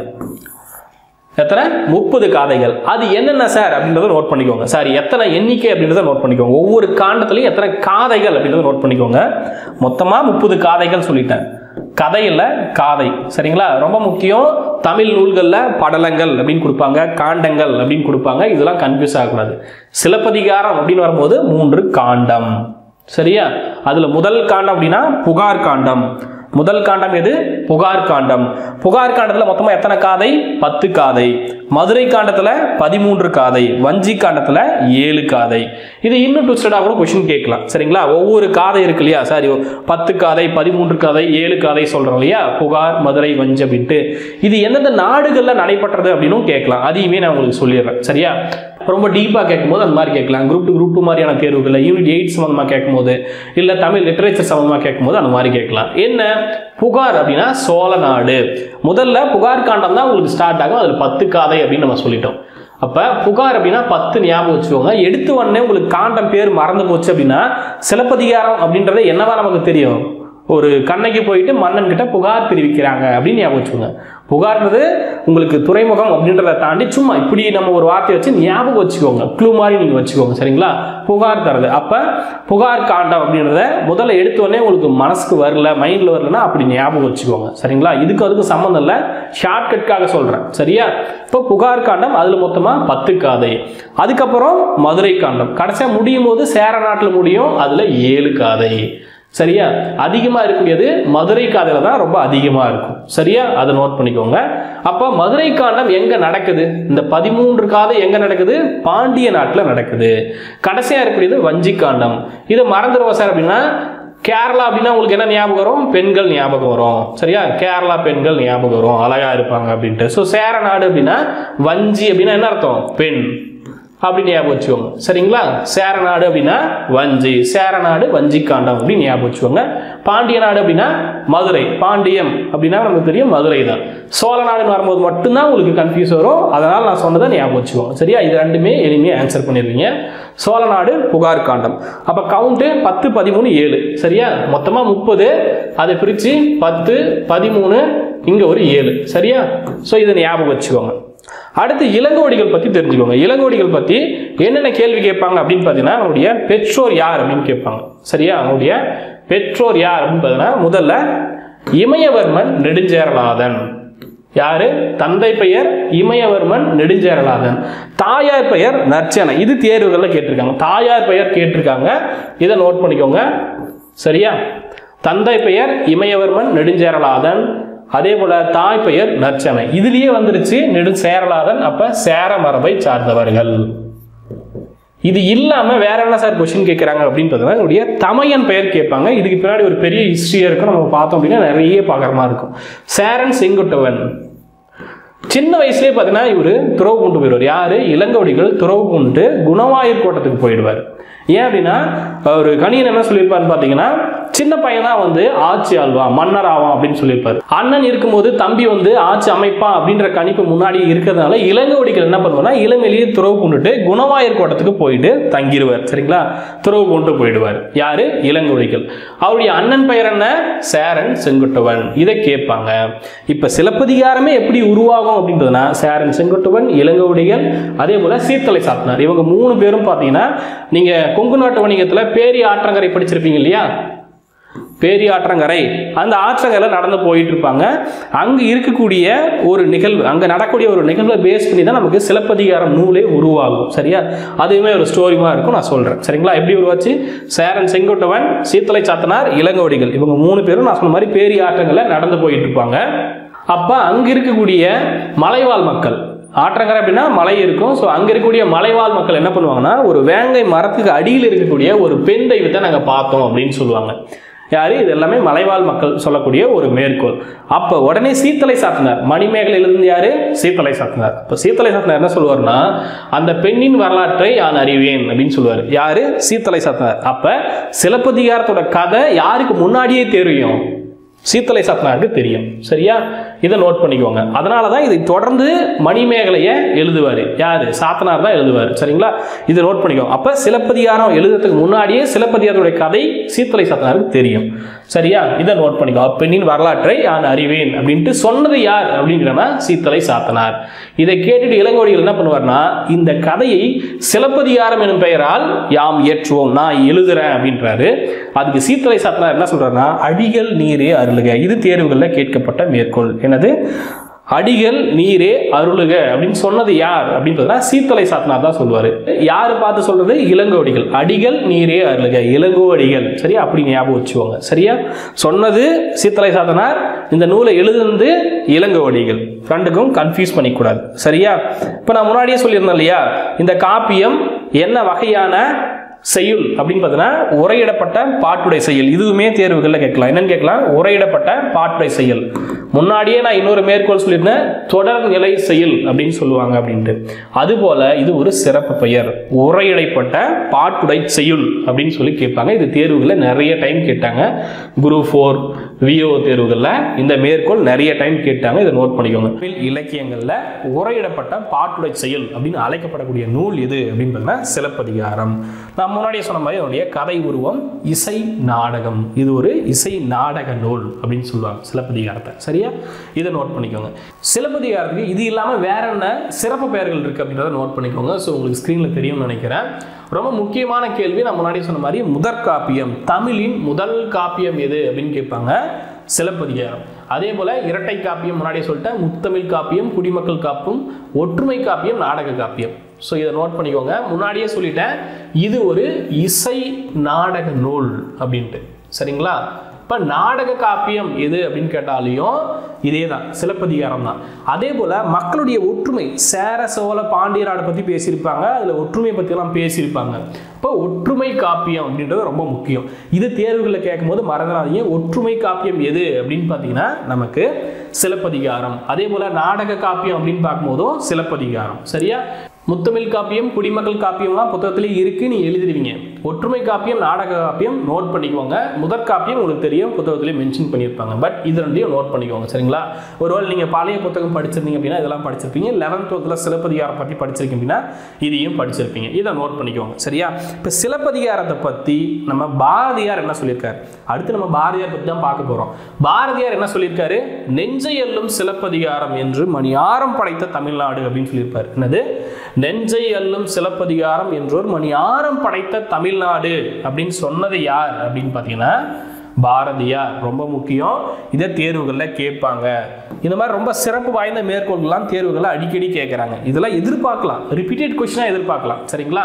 எத்தனை முப்பது காதைகள் அது என்னென்ன சார் அப்படின்றத நோட் பண்ணிக்கோங்க சார் எத்தனை எண்ணிக்கை அப்படின்றத நோட் பண்ணிக்கோங்க ஒவ்வொரு காண்டத்துலையும் எத்தனை காதைகள் அப்படின்றத நோட் பண்ணிக்கோங்க மொத்தமாக முப்பது காதைகள் சொல்லிட்டேன் கதையில் காதை சரிங்களா ரொம்ப முக்கியம் தமிழ் நூல்களில் படலங்கள் அப்படின்னு கொடுப்பாங்க காண்டங்கள் அப்படின்னு கொடுப்பாங்க இதெல்லாம் கன்ஃபியூஸ் ஆகக்கூடாது சிலப்பதிகாரம் அப்படின்னு வரும்போது மூன்று காண்டம் சரியா அதில் முதல் காண்டம் அப்படின்னா புகார் காண்டம் முதல் காண்டம் எது புகார் காண்டம் புகார் காண்டத்தில் மொத்தமாக எத்தனை காதை பத்து காதை மதுரை காண்டத்தில் பதிமூன்று காதை வஞ்சி காண்டத்தில் ஏழு காதை இது இன்னும் ட்விஸ்டடாக கூட கொஷின் கேட்கலாம் சரிங்களா ஒவ்வொரு காதை இருக்கு இல்லையா சாரி பத்து காதை பதிமூன்று காதை ஏழு காதை சொல்கிறோம் இல்லையா புகார் மதுரை வஞ்சி அப்படின்ட்டு இது எந்தெந்த நாடுகளில் நடைபெற்றது அப்படின்னும் கேட்கலாம் அதையுமே நான் உங்களுக்கு சொல்லிடுறேன் சரியா ரொம்ப டீப்பாக கேட்கும்போது அந்த மாதிரி கேட்கலாம் குரூப் டூ குரூப் டூ மாதிரியான தேர்வுகளில் யூனிட் எயிட் சம்மந்தமாக கேட்கும்போது இல்லை தமிழ் லிட்டரேச்சர் சம்மந்தமாக கேட்கும்போது அந்த மாதிரி கேட்கலாம் என்ன புகார் அப்படின்னா சோழ நாடு முதல்ல புகார் காண்டம் தான் உங்களுக்கு ஸ்டார்ட் ஆகும் அதில் பத்து காதை அப்படின்னு நம்ம சொல்லிட்டோம் அப்போ புகார் அப்படின்னா பத்து ஞாபகம் வச்சுக்கோங்க எடுத்து உடனே உங்களுக்கு காண்டம் பேர் மறந்து போச்சு அப்படின்னா சிலப்பதிகாரம் அப்படின்றது என்னவா நமக்கு தெரியும் ஒரு கண்ணைக்கு போயிட்டு மன்னன் கிட்ட புகார் தெரிவிக்கிறாங்க அப்படின்னு ஞாபகம் வச்சுக்கோங்க புகார்ன்றது உங்களுக்கு துறைமுகம் அப்படின்றத தாண்டி சும்மா இப்படி நம்ம ஒரு வார்த்தையை வச்சு ஞாபகம் வச்சுக்கோங்க க்ளூ மாதிரி நீங்கள் வச்சுக்கோங்க சரிங்களா புகார் தரது அப்போ புகார் காண்டம் அப்படின்றத முதல்ல எடுத்தோடனே உங்களுக்கு மனசுக்கு வரல மைண்டில் வரலன்னா அப்படி ஞாபகம் வச்சுக்கோங்க சரிங்களா இதுக்கு அதுக்கு சம்மந்தம் இல்லை ஷார்ட்கட்காக சொல்கிறேன் சரியா இப்போ புகார் காண்டம் அதில் மொத்தமாக பத்து காதை அதுக்கப்புறம் மதுரை காண்டம் கடைசியாக முடியும் போது சேர நாட்டில் முடியும் அதில் ஏழு காதை சரியா அதிகமாக இருக்கக்கூடியது மதுரை காதையில் தான் ரொம்ப அதிகமாக இருக்கும் சரியா அதை நோட் பண்ணிக்கோங்க அப்போ மதுரை காண்டம் எங்கே நடக்குது இந்த பதிமூன்று காதை எங்கே நடக்குது பாண்டிய நாட்டில் நடக்குது கடைசியாக இருக்கக்கூடியது வஞ்சி காண்டம் இதை மறந்துடுவோம் சார் அப்படின்னா கேரளா அப்படின்னா உங்களுக்கு என்ன ஞாபகம் வரும் பெண்கள் ஞாபகம் வரும் சரியா கேரளா பெண்கள் ஞாபகம் வரும் அழகா இருப்பாங்க அப்படின்ட்டு ஸோ சேர நாடு அப்படின்னா வஞ்சி அப்படின்னா என்ன அர்த்தம் பெண் அப்படின்னு ஞாபகம் வச்சுக்கோங்க சரிங்களா சேரநாடு அப்படின்னா வஞ்சி சேரநாடு வஞ்சி காண்டம் அப்படின்னு ஞாபகம் வச்சுக்கோங்க பாண்டிய நாடு அப்படின்னா மதுரை பாண்டியம் அப்படின்னா நமக்கு தெரியும் மதுரை தான் சோழ நாடுன்னு வரும்போது மட்டும்தான் உங்களுக்கு கன்ஃபியூஸ் வரும் அதனால் நான் சொன்னதை ஞாபகம் வச்சுக்கோங்க சரியா இது ரெண்டுமே எளிமையாக ஆன்சர் பண்ணிடுவீங்க சோழ நாடு புகார் காண்டம் அப்போ கவுண்ட்டு பத்து பதிமூணு ஏழு சரியா மொத்தமாக முப்பது அதை பிரித்து பத்து பதிமூணு இங்கே ஒரு ஏழு சரியா ஸோ இதை ஞாபகம் வச்சுக்கோங்க அடுத்து இளங்கோடிகள் பற்றி தெரிஞ்சுக்கோங்க இளங்கோடிகள் பற்றி என்னென்ன கேள்வி கேட்பாங்க அப்படின்னு பார்த்தீங்கன்னா அவனுடைய பெற்றோர் யார் அப்படின்னு கேட்பாங்க சரியா அவனுடைய பெற்றோர் யார் அப்படின்னு பார்த்தீங்கன்னா முதல்ல இமயவர்மன் நெடுஞ்சேரலாதன் யாரு தந்தை பெயர் இமயவர்மன் நெடுஞ்சேரலாதன் தாயார் பெயர் நர்ச்சனை இது தேர்வுகளில் கேட்டிருக்காங்க தாயார் பெயர் கேட்டிருக்காங்க இதை நோட் பண்ணிக்கோங்க சரியா தந்தை பெயர் இமயவர்மன் நெடுஞ்சேரலாதன் அதே போல தாய் பெயர் நற்சனை இதுலயே வந்துருச்சு நெடு சேரலாதன் அப்ப சேர மரபை சார்ந்தவர்கள் இது இல்லாம வேற என்ன சார் கொஸ்டின் கேட்குறாங்க அப்படின்னு பார்த்தீங்கன்னா என்னுடைய தமையன் பெயர் கேட்பாங்க இதுக்கு பின்னாடி ஒரு பெரிய ஹிஸ்டரியா இருக்கும் நம்ம பார்த்தோம் அப்படின்னா நிறைய பார்க்குற மாதிரி இருக்கும் சேரன் செங்குட்டவன் சின்ன வயசுலேயே பார்த்தீங்கன்னா இவர் துறவு கொண்டு போயிடுவார் யார் இளங்கோடிகள் துறவு கொண்டு குணவாயூர் கோட்டத்துக்கு போயிடுவார் ஏன் அப்படின்னா ஒரு கணியன் என்ன சொல்லியிருப்பாருன்னு பார்த்தீங்கன்னா சின்ன பையன் தான் வந்து ஆட்சி ஆள்வான் மன்னர் ஆவான் அப்படின்னு சொல்லியிருப்பாரு அண்ணன் இருக்கும்போது தம்பி வந்து ஆட்சி அமைப்பான் அப்படின்ற கணிப்பு முன்னாடி இருக்கிறதுனால இளங்கோடிகள் என்ன பண்ணுவார்னா இளமையிலேயே துறவு கொண்டுட்டு குணவாயூர் கோட்டத்துக்கு போயிட்டு தங்கிடுவார் சரிங்களா துறவு கொண்டு போயிடுவார் யாரு இளங்கோடிகள் அவருடைய அண்ணன் பெயர் என்ன சேரன் செங்குட்டுவன் இதை கேட்பாங்க இப்ப சிலப்பதிகாரமே எப்படி உருவாகும் அப்படின்றதுனா சேரன் செங்குட்டுவன் இளங்கோடிகள் அதே போல சீர்தலை சாத்தனார் இவங்க மூணு பேரும் பார்த்தீங்கன்னா நீங்க கொங்கு நாட்டு வணிகத்துல பேரி ஆற்றங்கரை படிச்சிருப்பீங்க இல்லையா பேரி ஆற்றங்கரை அந்த ஆற்றங்கரையில் நடந்து போயிட்டு இருப்பாங்க அங்கே இருக்கக்கூடிய ஒரு நிகழ்வு அங்கே நடக்கக்கூடிய ஒரு நிகழ்வை பேஸ் பண்ணி தான் நமக்கு சிலப்பதிகாரம் நூலே உருவாகும் சரியா அதுவுமே ஒரு ஸ்டோரிமா இருக்கும் நான் சொல்கிறேன் சரிங்களா எப்படி உருவாச்சு சேரன் செங்குட்டவன் சீத்தலை சாத்தனார் இளங்கோடிகள் இவங்க மூணு பேரும் நான் சொன்ன மாதிரி பேரி ஆற்றங்களில் நடந்து போயிட்டு இருப்பாங்க அப்போ அங்கே இருக்கக்கூடிய மலைவாழ் மக்கள் ஆற்றங்கரை அப்படின்னா மலை இருக்கும் ஸோ அங்கே இருக்கக்கூடிய மலைவாழ் மக்கள் என்ன பண்ணுவாங்கன்னா ஒரு வேங்கை மரத்துக்கு அடியில் இருக்கக்கூடிய ஒரு பெண் தெய்வத்தை நாங்கள் பார்த்தோம் அப்படின்னு சொல்லுவாங்க யாரு இது எல்லாமே மலைவாழ் மக்கள் சொல்லக்கூடிய ஒரு மேற்கோள் அப்போ உடனே சீத்தலை சாத்தினார் மணிமேகலையிலிருந்து யாரு சீத்தலை சாத்தினார் இப்போ சீத்தலை சாத்தினார் என்ன சொல்லுவார்னா அந்த பெண்ணின் வரலாற்றை நான் அறிவேன் அப்படின்னு சொல்லுவார் யாரு சீத்தலை சாத்தினார் அப்ப சிலப்பதிகாரத்தோட கதை யாருக்கு முன்னாடியே தெரியும் சீத்தலை சாத்தனாருக்கு தெரியும் சரியா இதை நோட் பண்ணிக்கோங்க அதனால தான் இதை தொடர்ந்து மணிமேகலையை எழுதுவார் யார் சாத்தனார் தான் எழுதுவார் சரிங்களா இதை நோட் பண்ணிக்கோங்க அப்போ சிலப்பதிகாரம் எழுதுறதுக்கு முன்னாடியே சிலப்பதிகாரத்துடைய கதை சீத்தலை சாத்தனாருக்கு தெரியும் சரியா இதை நோட் பண்ணிக்கோ பெண்ணின் வரலாற்றை நான் அறிவேன் அப்படின்ட்டு சொன்னது யார் அப்படிங்கிறனா சீத்தலை சாத்தனார் இதை கேட்டுட்டு இளங்கோடிகள் என்ன பண்ணுவார்னா இந்த கதையை சிலப்பதிகாரம் எனும் பெயரால் யாம் ஏற்றுவோம் நான் எழுதுறேன் அப்படின்றாரு அதுக்கு சீத்தலை சாத்தனார் என்ன சொல்றாருன்னா அடிகள் நீரே அருளுக இது தேர்வுகளில் கேட்கப்பட்ட மேற்கோள் என்னது அடிகள் நீரே அருளுக அப்படின்னு சொன்னது யார் அப்படின்றதுனா சீத்தலை சாத்தனார் தான் சொல்லுவார் யார் பார்த்து சொல்றது இளங்கோடிகள் அடிகள் நீரே அருளுக இளங்கோடிகள் சரியா அப்படி ஞாபகம் வச்சுக்கோங்க சரியா சொன்னது சீத்தலை சாத்தனார் இந்த நூலை எழுதுனது இளங்கோடிகள் ரெண்டுக்கும் கன்ஃபியூஸ் பண்ணிக்கூடாது சரியா இப்போ நான் முன்னாடியே சொல்லியிருந்தேன் இல்லையா இந்த காப்பியம் என்ன வகையான செய்யுள் அப்படின்னு பார்த்தீங்கன்னா உரையிடப்பட்ட பாட்டுடை செய்யுள் இதுவுமே தேர்வுகளில் கேட்கலாம் என்னன்னு கேட்கலாம் உரையிடப்பட்ட பாட்டுடை செய்யுள் முன்னாடியே நான் இன்னொரு மேற்கோள் சொல்லியிருந்தேன் தொடர்நிலை செயல் அப்படின்னு சொல்லுவாங்க அப்படின்ட்டு அதுபோல இது ஒரு சிறப்பு பெயர் உரையிடப்பட்ட பாட்டுடை செய்யுள் அப்படின்னு சொல்லி கேட்பாங்க இது தேர்வுகளில் நிறைய டைம் கேட்டாங்க குரூப் ஃபோர் விஓ தேர்வுகளில் இந்த மேற்கோள் நிறைய டைம் கேட்டாங்க இதை நோட் பண்ணிக்கோங்க தமிழ் இலக்கியங்களில் உரையிடப்பட்ட பாட்டுடை செயல் அப்படின்னு அழைக்கப்படக்கூடிய நூல் எது அப்படின்னு பார்த்தீங்கன்னா சிலப்பதிகாரம் நான் முன்னாடியே சொன்ன மாதிரி அதனுடைய கதை உருவம் இசை நாடகம் இது ஒரு இசை நாடக நூல் அப்படின்னு சொல்லுவாங்க சிலப்பதிகாரத்தை சரியா இதை நோட் பண்ணிக்கோங்க சிலப்பதிகாரத்துக்கு இது இல்லாமல் வேற என்ன சிறப்பு பெயர்கள் இருக்கு அப்படின்றத நோட் பண்ணிக்கோங்க ஸோ உங்களுக்கு ஸ்க்ரீனில் தெரியும்னு நினைக்கிறேன் ரொம்ப முக்கியமான கேள்வி நான் முன்னாடி சொன்ன மாதிரி முதற் காப்பியம் தமிழின் முதல் காப்பியம் எது அப்படின்னு கேட்பாங்க சிலப்பதிகாரம் அதே போல இரட்டை காப்பியம் முன்னாடியே சொல்லிட்டேன் முத்தமிழ் காப்பியம் குடிமக்கள் காப்பும் ஒற்றுமை காப்பியம் நாடக காப்பியம் ஸோ இதை நோட் பண்ணிக்கோங்க முன்னாடியே சொல்லிட்டேன் இது ஒரு இசை நாடக நூல் அப்படின்ட்டு சரிங்களா இப்போ நாடக காப்பியம் எது அப்படின்னு கேட்டாலையும் இதே தான் சிலப்பதிகாரம் தான் அதே போல் மக்களுடைய ஒற்றுமை சேர சோழ பாண்டிய நாடு பற்றி பேசியிருப்பாங்க அதில் ஒற்றுமை பற்றிலாம் பேசியிருப்பாங்க இப்போ ஒற்றுமை காப்பியம் அப்படின்றது ரொம்ப முக்கியம் இது தேர்வுகளில் கேட்கும்போது மறந்துடாதீங்க ஒற்றுமை காப்பியம் எது அப்படின்னு பார்த்தீங்கன்னா நமக்கு சிலப்பதிகாரம் அதே போல் நாடக காப்பியம் அப்படின்னு பார்க்கும்போதும் சிலப்பதிகாரம் சரியா முத்தமிழ் காப்பியம் குடிமக்கள் காப்பியம்லாம் புத்தகத்திலே இருக்கு நீ எழுதிடுவீங்க ஒற்றுமை காப்பியம் நாடக காப்பியம் நோட் பண்ணிக்கோங்க முதற் காப்பியம் உங்களுக்கு தெரியும் புத்தகத்திலே மென்ஷன் பண்ணியிருப்பாங்க பட் இது ரெண்டையும் நோட் பண்ணிக்கோங்க சரிங்களா ஒருவேளை நீங்கள் பழைய புத்தகம் படிச்சிருந்தீங்க அப்படின்னா இதெல்லாம் படிச்சிருப்பீங்க லெவன்த் டுவெல்த்தில் சிலப்பதிகாரம் பற்றி படிச்சிருக்கீங்க அப்படின்னா இதையும் படிச்சிருப்பீங்க இதை நோட் பண்ணிக்கோங்க சரியா இப்போ சிலப்பதிகாரத்தை பற்றி நம்ம பாரதியார் என்ன சொல்லியிருக்காரு அடுத்து நம்ம பாரதியார் பற்றி தான் பார்க்க போகிறோம் பாரதியார் என்ன சொல்லியிருக்காரு நெஞ்சை எல்லும் சிலப்பதிகாரம் என்று மணியாரம் படைத்த தமிழ்நாடு அப்படின்னு சொல்லியிருப்பார் என்னது நெஞ்சை அல்லும் சிலப்பதிகாரம் என்றோர் மணியாரம் படைத்த தமிழ்நாடு அப்படின்னு சொன்னது யார் அப்படின்னு பார்த்தீங்கன்னா பாரதியார் ரொம்ப முக்கியம் இதை தேர்வுகளில் கேட்பாங்க இந்த மாதிரி ரொம்ப சிறப்பு வாய்ந்த மேற்கோள்கள்லாம் தேர்வுகளில் அடிக்கடி கேட்குறாங்க இதெல்லாம் எதிர்பார்க்கலாம் ரிப்பீட்டட் கொஸ்டினாக எதிர்பார்க்கலாம் சரிங்களா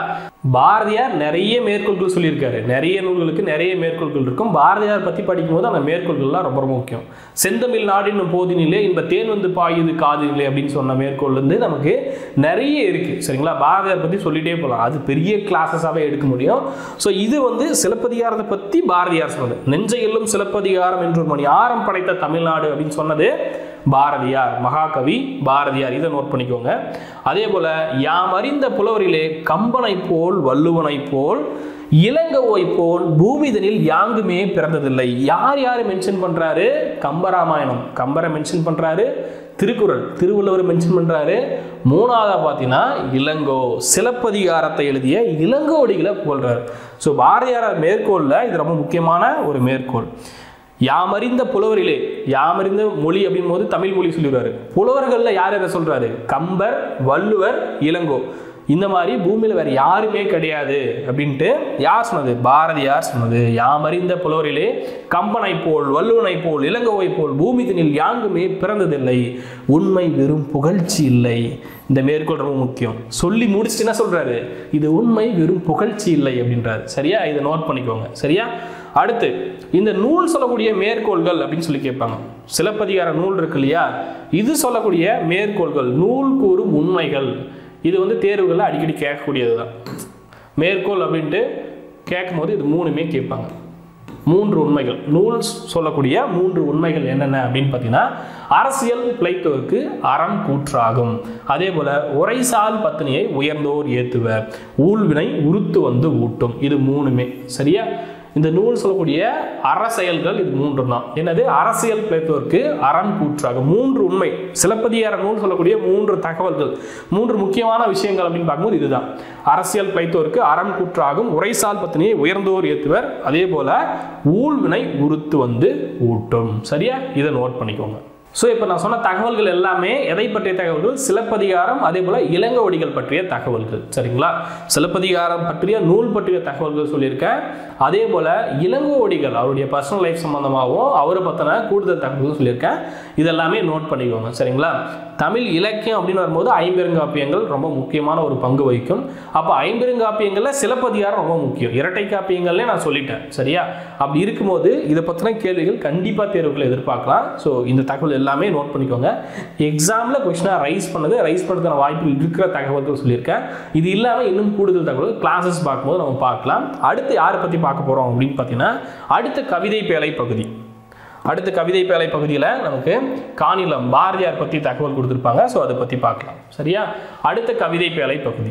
பாரதியார் நிறைய மேற்கோள்கள் சொல்லியிருக்காரு நிறைய நூல்களுக்கு நிறைய மேற்கோள்கள் இருக்கும் பாரதியார் பற்றி படிக்கும்போது அந்த மேற்கோள்கள்லாம் ரொம்ப ரொம்ப முக்கியம் செந்தமிழ் நாடின் போதினிலே இந்த தேன் வந்து பாயுது காதினிலே அப்படின்னு சொன்ன மேற்கோள் வந்து நமக்கு நிறைய இருக்குது சரிங்களா பாரதியார் பற்றி சொல்லிட்டே போகலாம் அது பெரிய கிளாஸஸாகவே எடுக்க முடியும் ஸோ இது வந்து சிலப்பதிகாரத்தை பற்றி பாரதியார் சொன்னது நெஞ்சையிலும் சிலப்பதிகாரம் என்று ஒரு மணி ஆரம் படைத்த தமிழ்நாடு அப்படின்னு சொன்னது பாரதியார் மகாகவி பாரதியார் இதை நோட் பண்ணிக்கோங்க அதே போல யாம் அறிந்த புலவரிலே கம்பனை போல் வள்ளுவனை போல் இளங்கோவை போல் பூமிதனில் யாங்குமே பிறந்ததில்லை யார் யார் மென்ஷன் பண்றாரு கம்பராமாயணம் கம்பரை மென்ஷன் பண்றாரு திருக்குறள் திருவள்ளுவர் மென்ஷன் பண்றாரு மூணாவதா பார்த்தீங்கன்னா இளங்கோ சிலப்பதிகாரத்தை எழுதிய இளங்கோடிகளை புகழ்றாரு ஸோ பாரதியார் மேற்கோளில் இது ரொம்ப முக்கியமான ஒரு மேற்கோள் யாமறிந்த புலவரிலே யாமறிந்த மொழி அப்படின் போது தமிழ் மொழி சொல்லிடுறாரு புலவர்கள்ல யார் யாரை சொல்றாரு கம்பர் வள்ளுவர் இளங்கோ இந்த மாதிரி பூமியில வேற யாருமே கிடையாது அப்படின்ட்டு யார் சொன்னது பாரதியார் சொன்னது யாமறிந்த புலவரிலே கம்பனை போல் வள்ளுவனை போல் இளங்கோவை போல் பூமி தனில் யாங்குமே பிறந்ததில்லை உண்மை வெறும் புகழ்ச்சி இல்லை இந்த மேற்கோள் ரொம்ப முக்கியம் சொல்லி முடிச்சுட்டு என்ன சொல்றாரு இது உண்மை வெறும் புகழ்ச்சி இல்லை அப்படின்றாரு சரியா இதை நோட் பண்ணிக்கோங்க சரியா அடுத்து இந்த நூல் சொல்லக்கூடிய மேற்கோள்கள் அப்படின்னு சொல்லி கேட்பாங்க சிலப்பதிகார நூல் இருக்கு இல்லையா இது சொல்லக்கூடிய மேற்கோள்கள் நூல் கூறும் உண்மைகள் இது வந்து தேர்வுகளில் அடிக்கடி கேட்கக்கூடியது தான் மேற்கோள் அப்படின்ட்டு கேட்கும்போது இது மூணுமே கேட்பாங்க மூன்று உண்மைகள் நூல் சொல்லக்கூடிய மூன்று உண்மைகள் என்னென்ன அப்படின்னு பார்த்தீங்கன்னா அரசியல் பிழைத்தோருக்கு அறம் கூற்றாகும் அதே போல உரைசால் பத்தினியை உயர்ந்தோர் ஏத்துவர் ஊழ்வினை உருத்து வந்து ஊட்டும் இது மூணுமே சரியா இந்த நூல் சொல்லக்கூடிய அறசெயல்கள் இது மூன்று தான் என்னது அரசியல் பிழைத்தோருக்கு அறம் கூற்றாகும் மூன்று உண்மை சிலப்பதிகார நூல் சொல்லக்கூடிய மூன்று தகவல்கள் மூன்று முக்கியமான விஷயங்கள் அப்படின்னு பார்க்கும்போது இதுதான் அரசியல் பிழைத்தோருக்கு அறம் கூற்றாகும் உரைசால் பத்தினியை உயர்ந்தோர் ஏத்துவர் அதே போல ஊழ்வினை உருத்து வந்து ஊட்டும் சரியா இதை நோட் பண்ணிக்கோங்க ஸோ இப்போ நான் சொன்ன தகவல்கள் எல்லாமே எதை பற்றிய தகவல்கள் சிலப்பதிகாரம் அதே போல இளங்கோடிகள் பற்றிய தகவல்கள் சரிங்களா சிலப்பதிகாரம் பற்றிய நூல் பற்றிய தகவல்கள் சொல்லியிருக்கேன் அதே போல இளங்கோடிகள் அவருடைய பர்சனல் லைஃப் சம்பந்தமாகவும் அவரை பற்றின கூடுதல் தகவல்கள் சொல்லியிருக்கேன் இதெல்லாமே நோட் பண்ணிக்கோங்க சரிங்களா தமிழ் இலக்கியம் அப்படின்னு வரும்போது ஐம்பெருங்காப்பியங்கள் ரொம்ப முக்கியமான ஒரு பங்கு வகிக்கும் அப்போ ஐம்பெருங்காப்பியங்களில் சிலப்பதிகாரம் ரொம்ப முக்கியம் இரட்டை காப்பியங்கள்லேயே நான் சொல்லிட்டேன் சரியா அப்படி இருக்கும்போது இதை பற்றின கேள்விகள் கண்டிப்பாக தேர்வுகளை எதிர்பார்க்கலாம் ஸோ இந்த தகவல் எல்லாமே நோட் பண்ணிக்கோங்க எக்ஸாமில் கொஸ்டினாக ரைஸ் பண்ணது ரைஸ் பண்ணுறதுக்கான வாய்ப்புகள் இருக்கிற தகவல்கள் சொல்லியிருக்கேன் இது இல்லாமல் இன்னும் கூடுதல் தகவல் கிளாஸஸ் பார்க்கும்போது நம்ம பார்க்கலாம் அடுத்து யாரை பற்றி பார்க்க போகிறோம் அப்படின்னு பார்த்தீங்கன்னா அடுத்த கவிதை பேழை பகுதி அடுத்த கவிதை பேழை பகுதியில் நமக்கு காணிலம் பாரதியார் பற்றி தகவல் கொடுத்துருப்பாங்க ஸோ அதை பற்றி பார்க்கலாம் சரியா அடுத்த கவிதை பேழை பகுதி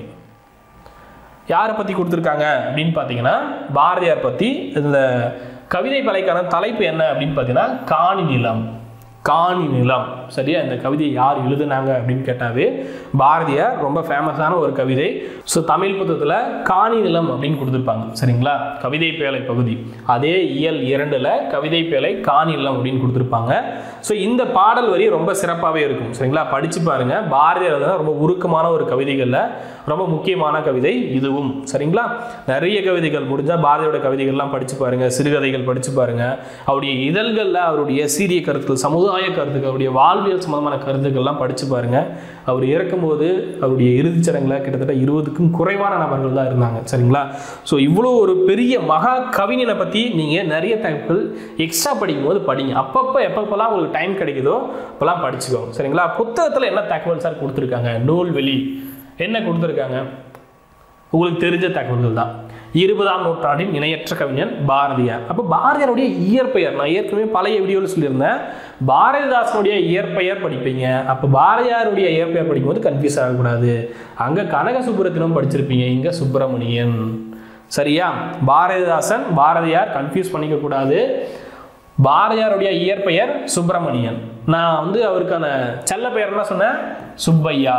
யாரை பற்றி கொடுத்துருக்காங்க அப்படின்னு பார்த்தீங்கன்னா பாரதியார் பற்றி இந்த கவிதை பேழைக்கான தலைப்பு என்ன அப்படின்னு பார்த்தீங்கன்னா காணி நிலம் காணி நிலம் சரியா இந்த கவிதையை யார் எழுதுனாங்க அப்படின்னு கேட்டாவே பாரதியார் ரொம்ப ஃபேமஸான ஒரு கவிதை ஸோ தமிழ் புத்தகத்தில் காணி நிலம் அப்படின்னு கொடுத்துருப்பாங்க சரிங்களா கவிதை பேழை பகுதி அதே இயல் இரண்டில் கவிதை பேழை காணி நிலம் அப்படின்னு கொடுத்துருப்பாங்க ஸோ இந்த பாடல் வரி ரொம்ப சிறப்பாகவே இருக்கும் சரிங்களா படிச்சு பாருங்க பாரதியார் எழுதின ரொம்ப உருக்கமான ஒரு கவிதைகளில் ரொம்ப முக்கியமான கவிதை இதுவும் சரிங்களா நிறைய கவிதைகள் முடிஞ்சால் பாரதியோட கவிதைகள்லாம் படிச்சு பாருங்க சிறுகதைகள் படிச்சு பாருங்க அவருடைய இதழ்களில் அவருடைய சீரிய கருத்துக்கள் சமுதாய கருத்துக்கள் அவருடைய வாழ்வியல் சம்பந்தமான கருத்துக்கள்லாம் படிச்சு பாருங்க அவர் இறக்கும்போது அவருடைய இறுதிச் சடங்குல கிட்டத்தட்ட இருபதுக்கும் குறைவான நபர்கள் தான் இருந்தாங்க சரிங்களா ஸோ இவ்வளோ ஒரு பெரிய மகா கவிஞனை பற்றி நீங்கள் நிறைய தகவல் எக்ஸ்ட்ரா படிக்கும்போது படிங்க அப்பப்போ எப்பப்பெல்லாம் உங்களுக்கு டைம் கிடைக்குதோ அப்போல்லாம் படிச்சுக்கோங்க சரிங்களா புத்தகத்தில் என்ன தகவல் சார் கொடுத்துருக்காங்க நூல்வெளி என்ன கொடுத்துருக்காங்க உங்களுக்கு தெரிஞ்ச தகவல்கள் தான் இருபதாம் நூற்றாண்டின் இணையற்ற கவிஞன் பாரதியார் அப்போ பாரதியாருடைய இயற்பெயர் நான் ஏற்கனவே பழைய வீடியோவில் சொல்லியிருந்தேன் பாரதிதாசனுடைய இயற்பெயர் படிப்பீங்க அப்போ பாரதியாருடைய இயற்பெயர் படிக்கும்போது கன்ஃபியூஸ் ஆகக்கூடாது அங்கே கனக சுப்புரத்தினம் படிச்சிருப்பீங்க இங்கே சுப்பிரமணியன் சரியா பாரதிதாசன் பாரதியார் கன்ஃபியூஸ் பண்ணிக்க கூடாது பாரதியாருடைய இயற்பெயர் சுப்பிரமணியன் நான் வந்து அவருக்கான செல்ல பெயர் என்ன சொன்னேன் சுப்பையா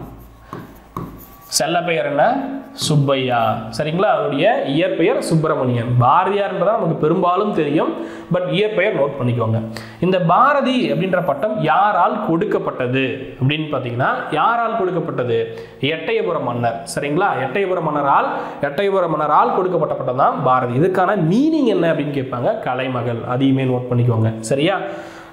செல்ல பெயர் என்ன சுப்பையா சரிங்களா அவருடைய இயற்பெயர் சுப்பிரமணியன் பாரதியார்ன்றதா நமக்கு பெரும்பாலும் தெரியும் பட் இயற்பெயர் நோட் பண்ணிக்கோங்க இந்த பாரதி அப்படின்ற பட்டம் யாரால் கொடுக்கப்பட்டது அப்படின்னு பார்த்தீங்கன்னா யாரால் கொடுக்கப்பட்டது எட்டயபுரம் மன்னர் சரிங்களா எட்டயபுரம் மன்னரால் எட்டயபுரம் மன்னரால் கொடுக்கப்பட்ட பட்டம் தான் பாரதி இதுக்கான மீனிங் என்ன அப்படின்னு கேட்பாங்க கலைமகள் அதையுமே நோட் பண்ணிக்கோங்க சரியா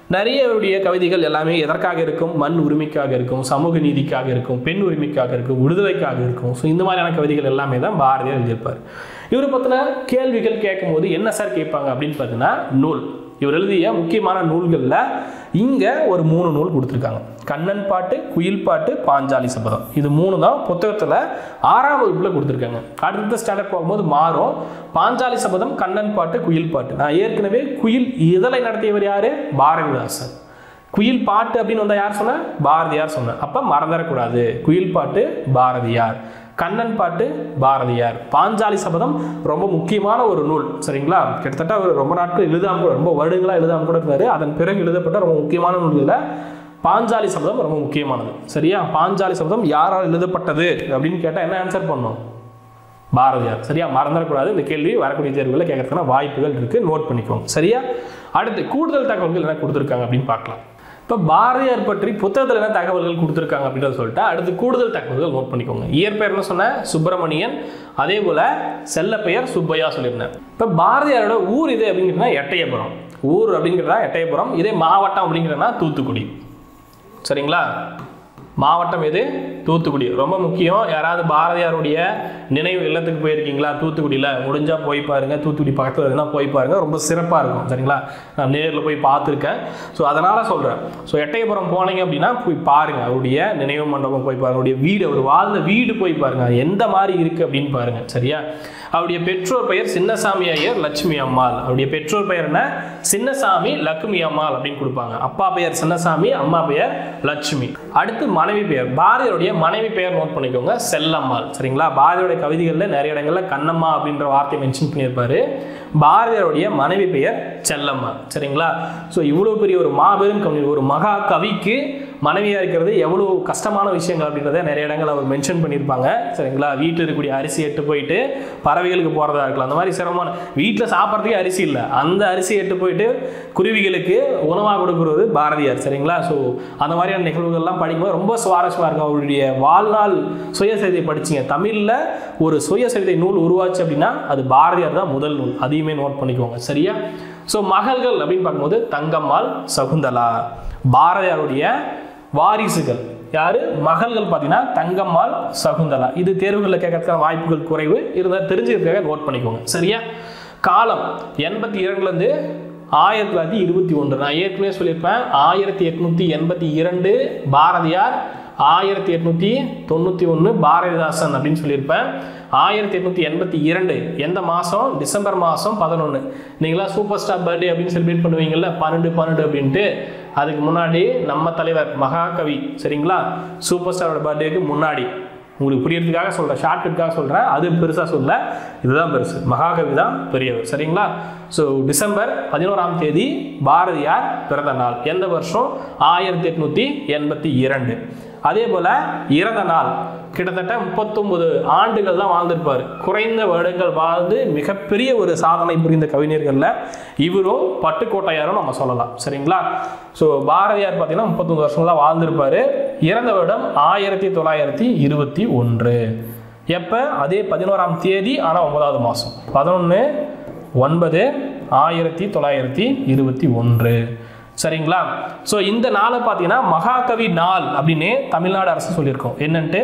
நிறைய அவருடைய கவிதைகள் எல்லாமே எதற்காக இருக்கும் மண் உரிமைக்காக இருக்கும் சமூக நீதிக்காக இருக்கும் பெண் உரிமைக்காக இருக்கும் விடுதலைக்காக இருக்கும் ஸோ இந்த மாதிரியான கவிதைகள் எல்லாமே தான் பாரதியார் எழுதியிருப்பார் இவரை பற்றின கேள்விகள் கேட்கும்போது என்ன சார் கேட்பாங்க அப்படின்னு பார்த்தீங்கன்னா நூல் இவர் எழுதிய முக்கியமான நூல்களில் இங்கே ஒரு மூணு நூல் கொடுத்துருக்காங்க கண்ணன் பாட்டு குயில் பாட்டு பாஞ்சாலி சபதம் இது மூணு தான் புத்தகத்தில் ஆறாம் வகுப்பில் கொடுத்துருக்காங்க அடுத்த ஸ்டாண்டர்ட் போகும்போது மாறும் பாஞ்சாலி சபதம் கண்ணன் பாட்டு குயில் பாட்டு நான் ஏற்கனவே குயில் இதழை நடத்தியவர் யாரு பாரதிதாசன் குயில் பாட்டு அப்படின்னு வந்தால் யார் சொன்ன பாரதியார் சொன்னேன் அப்போ மறந்துடக்கூடாது குயில் பாட்டு பாரதியார் கண்ணன் பாட்டு பாரதியார் பாஞ்சாலி சபதம் ரொம்ப முக்கியமான ஒரு நூல் சரிங்களா கிட்டத்தட்ட அவர் ரொம்ப நாட்கள் எழுதாம கூட ரொம்ப வருடங்களாக எழுதாம கூட இருந்தார் அதன் பிறகு எழுதப்பட்ட ரொம்ப முக்கியமான நூல்களில் பாஞ்சாலி சபதம் ரொம்ப முக்கியமானது சரியா பாஞ்சாலி சபதம் யாரால் எழுதப்பட்டது அப்படின்னு கேட்டால் என்ன ஆன்சர் பண்ணணும் பாரதியார் சரியா மறந்துடக்கூடாது இந்த கேள்வி வரக்கூடிய தேர்வுகளில் கேட்கறதுக்கான வாய்ப்புகள் இருக்கு நோட் பண்ணிக்கோங்க சரியா அடுத்து கூடுதல் தகவல்கள் என்ன கொடுத்துருக்காங்க அப்படின்னு பார்க்கலாம் இப்போ பாரதியார் பற்றி புத்தகத்தில் என்ன தகவல்கள் கொடுத்துருக்காங்க அப்படின்றத சொல்லிட்டு அடுத்து கூடுதல் தகவல்கள் நோட் பண்ணிக்கோங்க இயற்பெயர் என்ன சொன்னேன் சுப்பிரமணியன் அதே போல் செல்ல பெயர் சுப்பையா சொல்லியிருந்தேன் இப்போ பாரதியாரோட ஊர் இது அப்படிங்கிறதுனா எட்டயபுரம் ஊர் அப்படிங்கிறதா எட்டயபுரம் இதே மாவட்டம் அப்படிங்கிறதுனா தூத்துக்குடி சரிங்களா மாவட்டம் எது தூத்துக்குடி ரொம்ப முக்கியம் யாராவது பாரதியாருடைய நினைவு இல்லத்துக்கு போயிருக்கீங்களா தூத்துக்குடியில் முடிஞ்சால் போய் பாருங்க தூத்துக்குடி பக்கத்தில் இருக்குன்னா போய் பாருங்க ரொம்ப சிறப்பாக இருக்கும் சரிங்களா நான் நேரில் போய் பார்த்துருக்கேன் ஸோ அதனால் சொல்கிறேன் ஸோ எட்டயபுரம் போனீங்க அப்படின்னா போய் பாருங்க அவருடைய நினைவு மண்டபம் போய் பாருங்க அவருடைய வீடு அவர் வாழ்ந்த வீடு போய் பாருங்க அது எந்த மாதிரி இருக்குது அப்படின்னு பாருங்க சரியா அவருடைய பெற்றோர் பெயர் சின்னசாமி ஐயர் லட்சுமி அம்மாள் அவருடைய பெற்றோர் பெயர் என்ன சின்னசாமி லக்ஷ்மி அம்மாள் அப்படின்னு கொடுப்பாங்க அப்பா பெயர் சின்னசாமி அம்மா பெயர் லட்சுமி அடுத்து மனைவி பெயர் பாரதியாருடைய மனைவி பெயர் நோட் பண்ணிக்கோங்க செல்லம்மாள் சரிங்களா பாரதியுடைய கவிதைகளில் நிறைய இடங்கள்ல கண்ணம்மா அப்படின்ற வார்த்தையை மென்ஷன் பண்ணியிருப்பாரு பாரதியாருடைய மனைவி பெயர் செல்லம்மா சரிங்களா ஸோ இவ்வளோ பெரிய ஒரு மாபெரும் கவி ஒரு மகா கவிக்கு மனைவியாக இருக்கிறது எவ்வளோ கஷ்டமான விஷயங்கள் அப்படின்றத நிறைய இடங்கள் அவர் மென்ஷன் பண்ணியிருப்பாங்க சரிங்களா வீட்டில் இருக்கக்கூடிய அரிசி எட்டு போயிட்டு பறவைகளுக்கு போகிறதா இருக்கலாம் அந்த மாதிரி சிரமமான வீட்டில் சாப்பிட்றதுக்கே அரிசி இல்லை அந்த அரிசி எட்டு போயிட்டு குருவிகளுக்கு உணவாக கொடுக்குறது பாரதியார் சரிங்களா ஸோ அந்த மாதிரியான நிகழ்வுகள்லாம் படிக்கும்போது ரொம்ப சுவாரஸ்யமாக இருக்கும் அவருடைய வாழ்நாள் சுயசரிதை படிச்சிங்க தமிழில் ஒரு சுயசரிதை நூல் உருவாச்சு அப்படின்னா அது பாரதியார் தான் முதல் நூல் அதையுமே நோட் பண்ணிக்கோங்க சரியா ஸோ மகள்கள் அப்படின்னு பார்க்கும்போது தங்கம்மாள் சகுந்தலா பாரதியாருடைய வாரிசுகள் யாரு மகள்கள் பார்த்தீங்கன்னா தங்கம்மாள் சகுந்தலா இது தேர்வுகளில் கேட்கறதுக்கான வாய்ப்புகள் குறைவு இருந்தால் தெரிஞ்சுக்கிறதுக்காக நோட் பண்ணிக்கோங்க சரியா காலம் எண்பத்தி இரண்டுலேருந்து ஆயிரத்தி தொள்ளாயிரத்தி இருபத்தி ஒன்று நான் ஏற்கனவே சொல்லியிருப்பேன் ஆயிரத்தி எட்நூற்றி எண்பத்தி இரண்டு பாரதியார் ஆயிரத்தி எட்நூற்றி தொண்ணூற்றி ஒன்று பாரதிதாசன் அப்படின்னு சொல்லியிருப்பேன் ஆயிரத்தி எட்நூற்றி எண்பத்தி இரண்டு எந்த மாதம் டிசம்பர் மாதம் பதினொன்று நீங்களாம் சூப்பர் ஸ்டார் பர்த்டே அப்படின்னு செலிப்ரேட் பண்ணுவீங்கல்ல பன்னெண்டு பன்னெண்டு அப்படின்ட்டு அதுக்கு முன்னாடி நம்ம தலைவர் மகாகவி சரிங்களா சூப்பர் ஸ்டாரோட பர்த்டேக்கு முன்னாடி உங்களுக்கு புரியறதுக்காக சொல்கிறேன் ஷார்ட்கட்காக சொல்கிறேன் அது பெருசாக சொல்ல இதுதான் பெருசு மகாகவி தான் பெரியவர் சரிங்களா ஸோ டிசம்பர் பதினோராம் தேதி பாரதியார் பிறந்த நாள் எந்த வருஷம் ஆயிரத்தி எட்நூற்றி எண்பத்தி இரண்டு அதே போல் இறந்த நாள் கிட்டத்தட்ட முப்பத்தொன்பது ஆண்டுகள் தான் வாழ்ந்திருப்பார் குறைந்த வருடங்கள் வாழ்ந்து மிகப்பெரிய ஒரு சாதனை புரிந்த கவிஞர்களில் இவரும் பட்டுக்கோட்டையாரும் நம்ம சொல்லலாம் சரிங்களா ஸோ பாரதியார் பார்த்தீங்கன்னா முப்பத்தொன்பது வருஷம் தான் வாழ்ந்திருப்பார் இறந்த வருடம் ஆயிரத்தி தொள்ளாயிரத்தி இருபத்தி ஒன்று எப்போ அதே பதினோராம் தேதி ஆனால் ஒன்பதாவது மாதம் பதினொன்று ஒன்பது ஆயிரத்தி தொள்ளாயிரத்தி இருபத்தி ஒன்று சரிங்களா ஸோ இந்த நாளை பார்த்தீங்கன்னா மகாகவி நாள் அப்படின்னே தமிழ்நாடு அரசு சொல்லியிருக்கோம் என்னன்ட்டு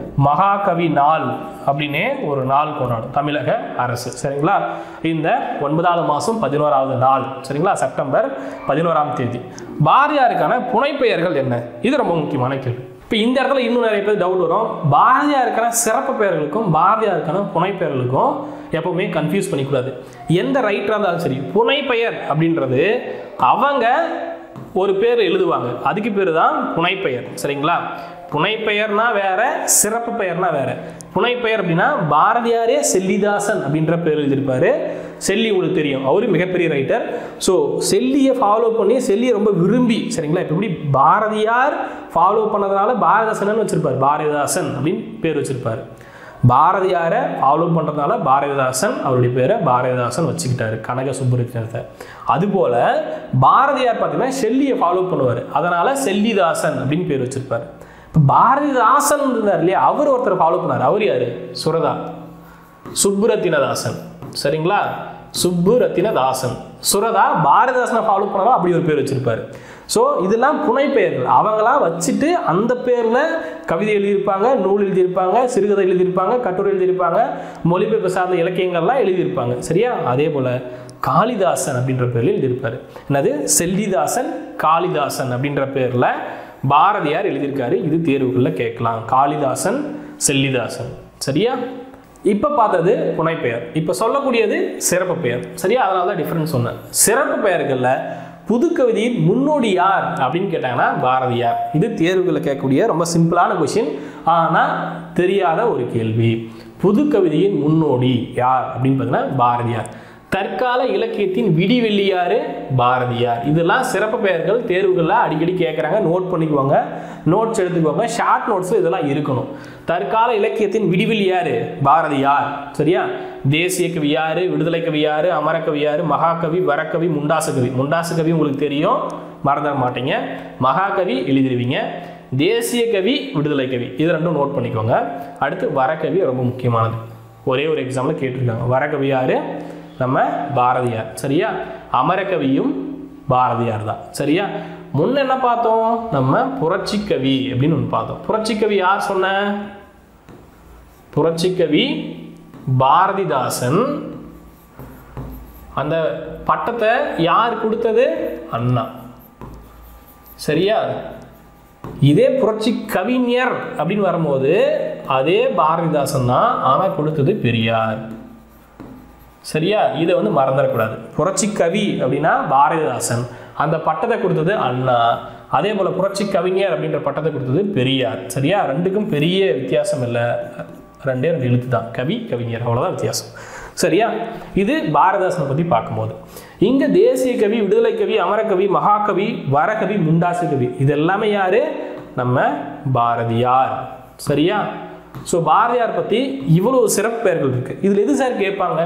மகாகவி நாள் அப்படின்னே ஒரு நாள் கொண்டாடும் தமிழக அரசு சரிங்களா இந்த ஒன்பதாவது மாதம் பதினோராவது நாள் சரிங்களா செப்டம்பர் பதினோராம் தேதி பாரதியாருக்கான புனைப்பெயர்கள் என்ன இது ரொம்ப முக்கியமான கேள்வி இப்போ இந்த இடத்துல இன்னும் நிறைய பேர் டவுட் வரும் பாரதியாருக்கான சிறப்பு பெயர்களுக்கும் பாரதியாருக்கான புனைப்பெயர்களுக்கும் எப்பவுமே கன்ஃபியூஸ் பண்ணிக்கூடாது எந்த ரைட்டராக இருந்தாலும் சரி புனைப்பெயர் அப்படின்றது அவங்க ஒரு பேர் எழுதுவாங்க அதுக்கு பேர் தான் புனைப்பெயர் சரிங்களா புனைப்பெயர்னா வேற சிறப்பு பெயர்னா வேற புனைப்பெயர் அப்படின்னா பாரதியாரே செல்லிதாசன் அப்படின்ற பேர் எழுதியிருப்பாரு செல்லி உங்களுக்கு தெரியும் அவரு மிகப்பெரிய ரைட்டர் ஸோ செல்லியை ஃபாலோ பண்ணி செல்லியை ரொம்ப விரும்பி சரிங்களா இப்போ எப்படி பாரதியார் ஃபாலோ பண்ணதுனால பாரதிதாசன் வச்சிருப்பார் பாரதிதாசன் அப்படின்னு பேர் வச்சிருப்பாரு பாரதியாரை ஃபாலோ பண்ணுறதுனால பாரதிதாசன் அவருடைய பேரை பாரதிதாசன் வச்சுக்கிட்டாரு கனக சுப்புரத்தினத்தை அதுபோல் பாரதியார் பார்த்தீங்கன்னா செல்லியை ஃபாலோ பண்ணுவார் அதனால் செல்லிதாசன் அப்படின்னு பேர் வச்சிருப்பார் இப்போ பாரதிதாசன் இருந்தார் இல்லையா அவர் ஒருத்தர் ஃபாலோ பண்ணார் அவர் யார் சுரதா சுப்புரத்தினதாசன் சரிங்களா சுப்பு ரத்தினதாசன் சுரதா பாரதிதாசனை ஃபாலோ பண்ணவா அப்படி ஒரு பேர் வச்சிருப்பாரு ஸோ இதெல்லாம் புனைப்பெயர்கள் அவங்களா வச்சுட்டு அந்த பேரில் கவிதை எழுதியிருப்பாங்க நூல் எழுதியிருப்பாங்க சிறுகதை எழுதியிருப்பாங்க கட்டுரை எழுதியிருப்பாங்க மொழிபெயர்ப்பு சார்ந்த இலக்கியங்கள்லாம் எழுதியிருப்பாங்க சரியா அதே போல் காளிதாசன் அப்படின்ற பேரில் எழுதியிருப்பாரு என்னது செல்லிதாசன் காளிதாசன் அப்படின்ற பேரில் பாரதியார் எழுதியிருக்காரு இது தேர்வுகளில் கேட்கலாம் காளிதாசன் செல்லிதாசன் சரியா இப்போ பார்த்தது புனைப்பெயர் இப்போ சொல்லக்கூடியது சிறப்பு பெயர் சரியா அதனால தான் டிஃப்ரென்ஸ் சொன்னேன் சிறப்பு பெயர்களில் புதுக்கவிதையின் முன்னோடி யார் அப்படின்னு கேட்டாங்கன்னா பாரதியார் இது தேர்வுகளில் கேட்கக்கூடிய ரொம்ப சிம்பிளான கொஷின் ஆனால் தெரியாத ஒரு கேள்வி புதுக்கவிதையின் முன்னோடி யார் அப்படின்னு பார்த்தீங்கன்னா பாரதியார் தற்கால இலக்கியத்தின் விடிவெள்ளியாரு பாரதியார் இதெல்லாம் சிறப்பு பெயர்கள் தேர்வுகளில் அடிக்கடி கேட்குறாங்க நோட் பண்ணிக்குவாங்க நோட்ஸ் எடுத்துக்குவாங்க ஷார்ட் நோட்ஸ் இதெல்லாம் இருக்கணும் தற்கால இலக்கியத்தின் விடிவெள்ளியாரு பாரதியார் சரியா தேசிய கவி யாரு விடுதலை கவி யாரு அமரக்கவி யாரு மகாகவி வரக்கவி முண்டாசு கவி முண்டாசு கவி உங்களுக்கு தெரியும் மறந்துட மாட்டீங்க மகாகவி எழுதிடுவீங்க தேசிய கவி விடுதலை கவி இது ரெண்டும் நோட் பண்ணிக்கோங்க அடுத்து வரக்கவி ரொம்ப முக்கியமானது ஒரே ஒரு எக்ஸாம்பிள் கேட்டிருக்காங்க வரக்கவி யாரு நம்ம பாரதியார் சரியா அமரகவியும் பாரதியார் தான் சரியா முன்ன என்ன பார்த்தோம் நம்ம புரட்சிக்கவி அப்படின்னு ஒன்று பார்த்தோம் புரட்சிக்கவி யார் சொன்ன புரட்சிக்கவி பாரதிதாசன் அந்த பட்டத்தை யார் கொடுத்தது அண்ணா சரியா இதே புரட்சி கவிஞர் அப்படின்னு வரும்போது அதே பாரதிதாசன் தான் ஆனால் கொடுத்தது பெரியார் சரியா இதை வந்து மறந்துடக்கூடாது புரட்சி கவி அப்படின்னா பாரதிதாசன் அந்த பட்டத்தை கொடுத்தது அண்ணா அதே போல் புரட்சி கவிஞர் அப்படின்ற பட்டத்தை கொடுத்தது பெரியார் சரியா ரெண்டுக்கும் பெரிய வித்தியாசம் இல்லை ரெண்டே ரெண்டு எழுத்து தான் கவி கவிஞர் அவ்வளோதான் வித்தியாசம் சரியா இது பாரதிதாசனை பற்றி பார்க்கும்போது இங்கே தேசிய கவி விடுதலை கவி அமரகவி மகாகவி வரகவி முண்டாசு கவி இது எல்லாமே யாரு நம்ம பாரதியார் சரியா ஸோ பாரதியார் பற்றி இவ்வளோ சிறப்பு பெயர்கள் இருக்குது இதில் எது சார் கேட்பாங்க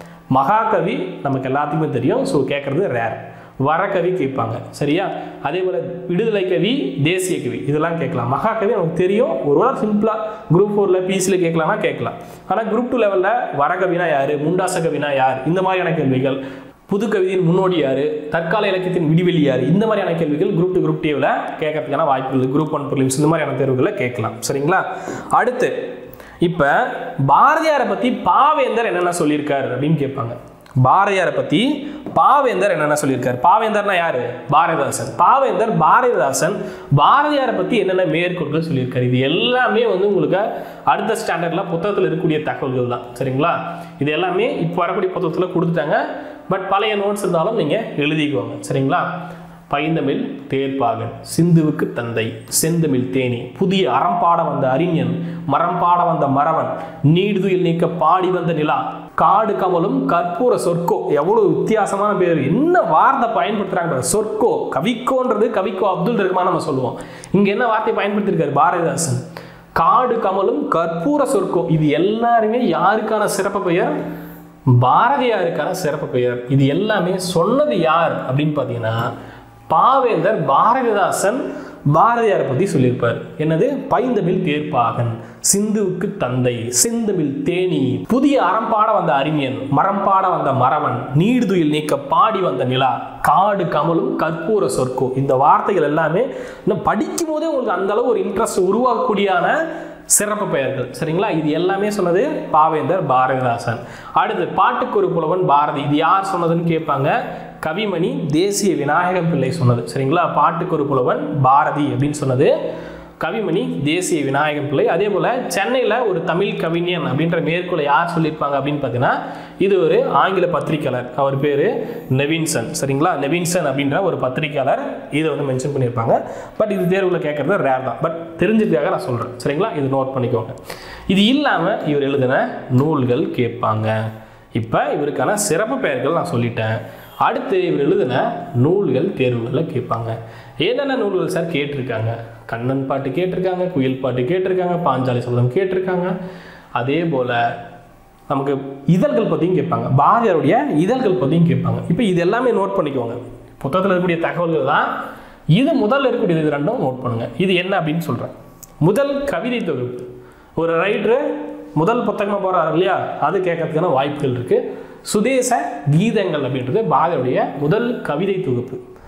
மகாகவி நமக்கு எல்லாத்துக்குமே தெரியும் ஸோ கேட்குறது ரேர் வரகவி கேட்பாங்க சரியா அதே போல் விடுதலை கவி தேசிய கவி இதெல்லாம் கேட்கலாம் மகாகவி நமக்கு தெரியும் ஒருவேளை சிம்பிளாக குரூப் ஃபோரில் பிசியில் கேட்கலாம்னா கேட்கலாம் ஆனால் குரூப் டூ லெவலில் வரகவினா யார் முண்டாச கவினா யார் இந்த மாதிரியான கேள்விகள் புது கவிதையின் முன்னோடி யார் தற்கால இலக்கியத்தின் விடிவெளி யார் இந்த மாதிரியான கேள்விகள் குரூப் டூ குரூப் டேவில் கேட்கறதுக்கான வாய்ப்புகள் குரூப் ஒன் ப்ரிலிம்ஸ் இந்த மாதிரியான தேர்வுகளை கேட்கலாம் சரிங்களா அடுத்து இப்போ பாரதியாரை பற்றி பாவேந்தர் என்னென்ன சொல்லியிருக்காரு அப்படின்னு கேட்பாங்க பாரதியாரை பற்றி பாவேந்தர் என்னென்ன சொல்லியிருக்காரு பாவேந்தர்னா யாரு பாரதிதாசன் பாவேந்தர் பாரதிதாசன் பாரதியாரை பற்றி என்னென்ன மேற்கோள்கள் சொல்லியிருக்காரு இது எல்லாமே வந்து உங்களுக்கு அடுத்த ஸ்டாண்டர்டில் புத்தகத்தில் இருக்கக்கூடிய தகவல்கள் தான் சரிங்களா இது எல்லாமே இப்போ வரக்கூடிய புத்தகத்தில் கொடுத்துட்டாங்க பட் பழைய நோட்ஸ் இருந்தாலும் நீங்கள் எழுதிக்குவாங்க சரிங்களா பைந்தமிழ் தேர்ப்பாகன் சிந்துவுக்கு தந்தை செந்தமிழ் தேனி புதிய அறம்பாட வந்த அறிஞன் மரம்பாட வந்த மறவன் நீடுதுயில் நீக்க பாடி வந்த நிலா காடு கமலும் கற்பூர சொற்கோ எவ்வளவு வித்தியாசமான பேர் என்ன வார்த்தை பயன்படுத்துறாங்க பாருங்க. சொற்கோ கவிக்கோன்றது கவிக்கோ அப்துல் ரஹ்மான் நம்ம சொல்லுவோம் இங்க என்ன வார்த்தை பயன்படுத்தியிருக்காரு பாரதிதாசன் காடு கமலும் கற்பூர சொற்கோ இது எல்லாருமே யாருக்கான சிறப்பு பெயர் பாரதியாருக்கான சிறப்பு பெயர் இது எல்லாமே சொன்னது யார் அப்படின்னு பார்த்தீங்கன்னா பாவேந்தர் பாரதிதாசன் பாரதியாரை பற்றி சொல்லியிருப்பார் என்னது பைந்தமிழ் தேர்ப்பாகன் சிந்துவுக்கு தந்தை செந்தமிழ் தேனி புதிய அறம்பாட வந்த அறிஞன் மரம்பாட வந்த மறவன் நீடுதுயில் நீக்க பாடி வந்த நிலா காடு கமலும் கற்பூர சொற்கோ இந்த வார்த்தைகள் எல்லாமே இன்னும் படிக்கும் போதே உங்களுக்கு அந்த அளவு ஒரு இன்ட்ரெஸ்ட் உருவாக்கக்கூடியான சிறப்பு பெயர்கள் சரிங்களா இது எல்லாமே சொன்னது பாவேந்தர் பாரதிதாசன் அடுத்து பாட்டுக்கொரு புலவன் பாரதி இது யார் சொன்னதுன்னு கேட்பாங்க கவிமணி தேசிய விநாயகம் பிள்ளை சொன்னது சரிங்களா பாட்டுக்கொரு புலவன் பாரதி அப்படின்னு சொன்னது கவிமணி தேசிய விநாயகம் பிள்ளை அதே போல் சென்னையில் ஒரு தமிழ் கவிஞன் அப்படின்ற மேற்கோளை யார் சொல்லியிருப்பாங்க அப்படின்னு பார்த்தீங்கன்னா இது ஒரு ஆங்கில பத்திரிக்கையாளர் அவர் பேர் நெவின்சன் சரிங்களா நெவின்சன் அப்படின்ற ஒரு பத்திரிக்கையாளர் இதை வந்து மென்ஷன் பண்ணியிருப்பாங்க பட் இது தேர்வில் கேட்குறது ரேர் தான் பட் தெரிஞ்சதுக்காக நான் சொல்கிறேன் சரிங்களா இது நோட் பண்ணிக்கோங்க இது இல்லாமல் இவர் எழுதின நூல்கள் கேட்பாங்க இப்போ இவருக்கான சிறப்பு பெயர்கள் நான் சொல்லிட்டேன் அடுத்து இவர் எழுதின நூல்கள் தேர்வுகளில் கேட்பாங்க என்னென்ன நூல்கள் சார் கேட்டிருக்காங்க கண்ணன் பாட்டு கேட்டிருக்காங்க குயில் பாட்டு கேட்டிருக்காங்க பாஞ்சாலி சபதம் கேட்டிருக்காங்க அதே போல் நமக்கு இதழ்கள் பற்றியும் கேட்பாங்க பாரதியாருடைய இதழ்கள் பற்றியும் கேட்பாங்க இப்போ இது எல்லாமே நோட் பண்ணிக்கோங்க புத்தகத்தில் இருக்கக்கூடிய தகவல்கள் தான் இது முதல்ல இருக்கக்கூடியது இது ரெண்டும் நோட் பண்ணுங்க இது என்ன அப்படின்னு சொல்கிறேன் முதல் கவிதை தொகுப்பு ஒரு ரைட்ரு முதல் புத்தகமாக போகிறார் இல்லையா அது கேட்கறதுக்கான வாய்ப்புகள் இருக்குது சுதேச கீதங்கள் அப்படின்றது பாரதியுடைய முதல் கவிதை தொகுப்பு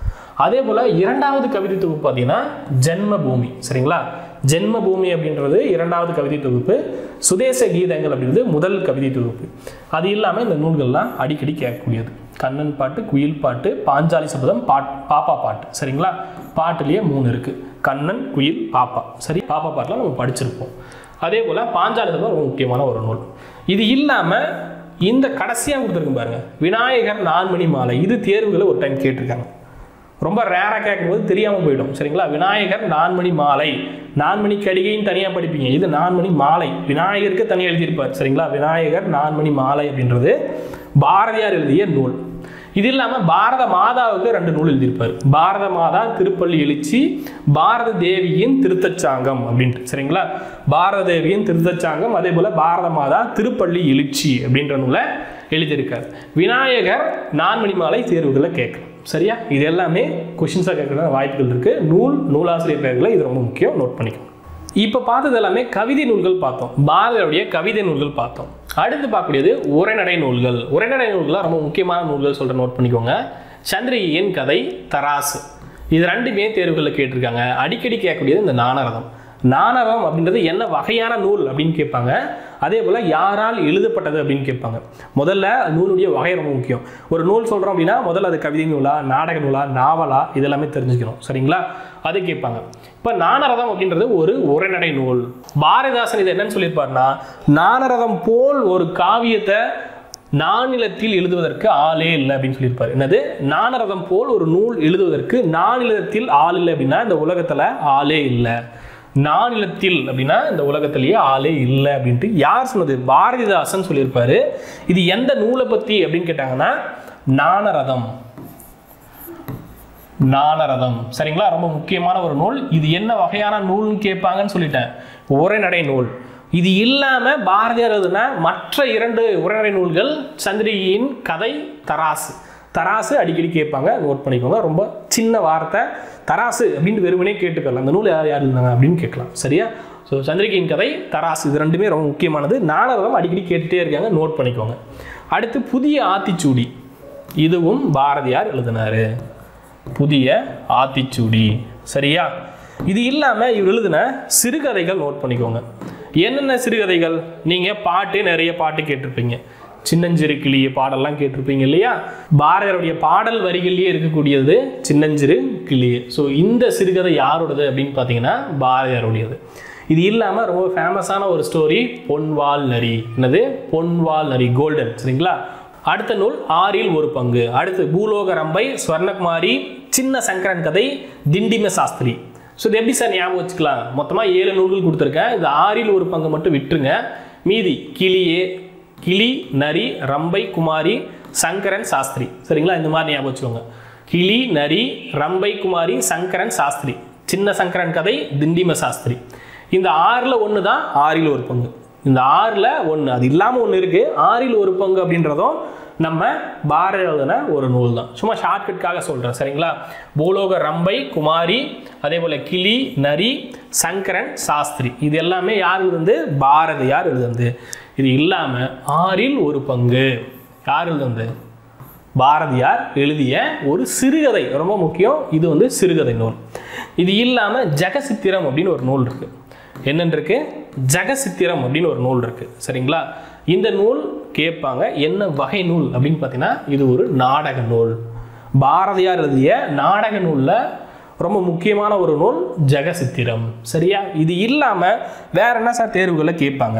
அதே போல் இரண்டாவது கவிதை தொகுப்பு பார்த்தீங்கன்னா ஜென்ம பூமி சரிங்களா ஜென்ம பூமி அப்படின்றது இரண்டாவது கவிதை தொகுப்பு சுதேச கீதங்கள் அப்படின்றது முதல் கவிதை தொகுப்பு அது இல்லாமல் இந்த நூல்கள்லாம் அடிக்கடி கேட்கக்கூடியது கண்ணன் பாட்டு குயில் பாட்டு பாஞ்சாலி சபதம் பாட் பாப்பா பாட்டு சரிங்களா பாட்டுலேயே மூணு இருக்குது கண்ணன் குயில் பாப்பா சரி பாப்பா பாட்டெலாம் நம்ம படிச்சிருப்போம் அதே போல் பாஞ்சாலி சபதம் ரொம்ப முக்கியமான ஒரு நூல் இது இல்லாமல் இந்த கடைசியாக கொடுத்துருக்கு பாருங்க விநாயகர் நான்மணி மாலை இது தேர்வுகளை ஒரு டைம் கேட்டிருக்காங்க ரொம்ப ரேராக கேட்கும்போது தெரியாமல் போயிடும் சரிங்களா விநாயகர் நான்மணி மாலை நான்மணி கடிகைன்னு தனியாக படிப்பீங்க இது நான்மணி மாலை விநாயகருக்கு தனியாக எழுதியிருப்பார் சரிங்களா விநாயகர் நான்மணி மாலை அப்படின்றது பாரதியார் எழுதிய நூல் இது இல்லாமல் பாரத மாதாவுக்கு ரெண்டு நூல் எழுதியிருப்பார் பாரத மாதா திருப்பள்ளி எழுச்சி பாரத தேவியின் திருத்தச்சாங்கம் அப்படின்ட்டு சரிங்களா பாரத தேவியின் திருத்தச்சாங்கம் அதே போல் பாரத மாதா திருப்பள்ளி எழுச்சி அப்படின்ற நூலை எழுதியிருக்கார் விநாயகர் நான்மணி மாலை தேர்வுகளை கேட்கலாம் சரியா இது எல்லாமே கொஷின்ஸாக கேட்கற வாய்ப்புகள் இருக்குது நூல் நூலாசிரியர் பெயர்களை இது ரொம்ப முக்கியம் நோட் பண்ணிக்கணும் இப்போ பார்த்தது எல்லாமே கவிதை நூல்கள் பார்த்தோம் பாரதியுடைய கவிதை நூல்கள் பார்த்தோம் அடுத்து பார்க்கக்கூடியது உரைநடை நூல்கள் உரைநடை நூல்கள்லாம் ரொம்ப முக்கியமான நூல்கள் சொல்கிற நோட் பண்ணிக்கோங்க சந்திரிகையின் கதை தராசு இது ரெண்டுமே தேர்வுகளில் கேட்டிருக்காங்க அடிக்கடி கேட்கக்கூடியது இந்த நாணரதம் நாணரம் அப்படின்றது என்ன வகையான நூல் அப்படின்னு கேட்பாங்க அதே போல் யாரால் எழுதப்பட்டது அப்படின்னு கேட்பாங்க முதல்ல நூலுடைய வகை ரொம்ப முக்கியம் ஒரு நூல் சொல்கிறோம் அப்படின்னா முதல்ல அது கவிதை நூலா நாடக நூலா நாவலா இதெல்லாமே தெரிஞ்சுக்கணும் சரிங்களா அது கேட்பாங்க இப்போ நாணரதம் அப்படின்றது ஒரு உரைநடை நூல் பாரதிதாசன் இது என்னன்னு சொல்லியிருப்பாருன்னா நாணரதம் போல் ஒரு காவியத்தை நானிலத்தில் எழுதுவதற்கு ஆளே இல்லை அப்படின்னு சொல்லியிருப்பாரு என்னது நாணரதம் போல் ஒரு நூல் எழுதுவதற்கு நானிலத்தில் ஆள் இல்லை அப்படின்னா இந்த உலகத்தில் ஆளே இல்லை நானிலத்தில் அப்படின்னா இந்த உலகத்திலேயே ஆளே இல்லை அப்படின்ட்டு யார் சொன்னது பாரதிதாசன் சொல்லியிருப்பாரு இது எந்த நூலை பற்றி அப்படின்னு கேட்டாங்கன்னா நாணரதம் நாணரதம் சரிங்களா ரொம்ப முக்கியமான ஒரு நூல் இது என்ன வகையான நூல்னு கேட்பாங்கன்னு சொல்லிட்டேன் உரைநடை நூல் இது இல்லாமல் பாரதியார் எழுதுன மற்ற இரண்டு உரைநடை நூல்கள் சந்திரிகையின் கதை தராசு தராசு அடிக்கடி கேட்பாங்க நோட் பண்ணிக்கோங்க ரொம்ப சின்ன வார்த்தை தராசு அப்படின்ட்டு வெறுமனே கேட்டுக்கலாம் அந்த நூல் யார் யார் இருந்தாங்க அப்படின்னு கேட்கலாம் சரியா ஸோ சந்திரிகையின் கதை தராசு இது ரெண்டுமே ரொம்ப முக்கியமானது நாணரதம் அடிக்கடி கேட்டுட்டே இருக்காங்க நோட் பண்ணிக்கோங்க அடுத்து புதிய ஆத்திச்சூடி இதுவும் பாரதியார் எழுதினாரு புதிய ஆத்திச்சூடி சரியா இது இல்லாமல் இவர் எழுதின சிறுகதைகள் நோட் பண்ணிக்கோங்க என்னென்ன சிறுகதைகள் நீங்கள் பாட்டு நிறைய பாட்டு கேட்டிருப்பீங்க சின்னஞ்சிறு கிளிய பாடல்லாம் கேட்டிருப்பீங்க இல்லையா பாரதியாருடைய பாடல் வரிகள்லேயே இருக்கக்கூடியது சின்னஞ்சிறு கிளியே ஸோ இந்த சிறுகதை யாரோடது அப்படின்னு பார்த்தீங்கன்னா பாரதியாருடையது இது இல்லாமல் ரொம்ப ஃபேமஸான ஒரு ஸ்டோரி பொன்வால் நரி என்னது பொன்வால் நரி கோல்டன் சரிங்களா அடுத்த நூல் ஆறில் ஒரு பங்கு அடுத்து பூலோக ரம்பை ஸ்வர்ணகுமாரி சின்ன சங்கரன் கதை திண்டிம சாஸ்திரி ஸோ இது எப்படி சார் ஞாபகம் வச்சுக்கலாம் மொத்தமாக ஏழு நூல்கள் கொடுத்துருக்கேன் இது ஆறில் ஒரு பங்கு மட்டும் விட்டுருங்க மீதி கிளியே கிளி நரி ரம்பை குமாரி சங்கரன் சாஸ்திரி சரிங்களா இந்த மாதிரி ஞாபகம் வச்சுக்கோங்க கிளி நரி ரம்பை குமாரி சங்கரன் சாஸ்திரி சின்ன சங்கரன் கதை திண்டிம சாஸ்திரி இந்த ஆறில் ஒன்று தான் ஆறில் ஒரு பங்கு இந்த ஆறில் ஒன்று அது இல்லாமல் ஒன்று இருக்குது ஆறில் ஒரு பங்கு அப்படின்றதும் நம்ம பாரதி எழுதின ஒரு நூல் தான் சும்மா ஷார்ட்கட்காக சொல்கிறேன் சரிங்களா பூலோக ரம்பை குமாரி அதே போல் கிளி நரி சங்கரன் சாஸ்திரி இது எல்லாமே யார் எழுதுந்து பாரதியார் எழுதுந்து இது இல்லாமல் ஆறில் ஒரு பங்கு யார் எழுதுந்து பாரதியார் எழுதிய ஒரு சிறுகதை ரொம்ப முக்கியம் இது வந்து சிறுகதை நூல் இது இல்லாமல் ஜெகசித்திரம் அப்படின்னு ஒரு நூல் இருக்குது என்னென்னு இருக்கு ஜெகசித்திரம் அப்படின்னு ஒரு நூல் இருக்கு சரிங்களா இந்த நூல் கேட்பாங்க என்ன வகை நூல் அப்படின்னு பார்த்தீங்கன்னா இது ஒரு நாடக நூல் பாரதியார் எழுதிய நாடக நூலில் ரொம்ப முக்கியமான ஒரு நூல் ஜெகசித்திரம் சரியா இது இல்லாமல் வேற என்ன சார் தேர்வுகளை கேட்பாங்க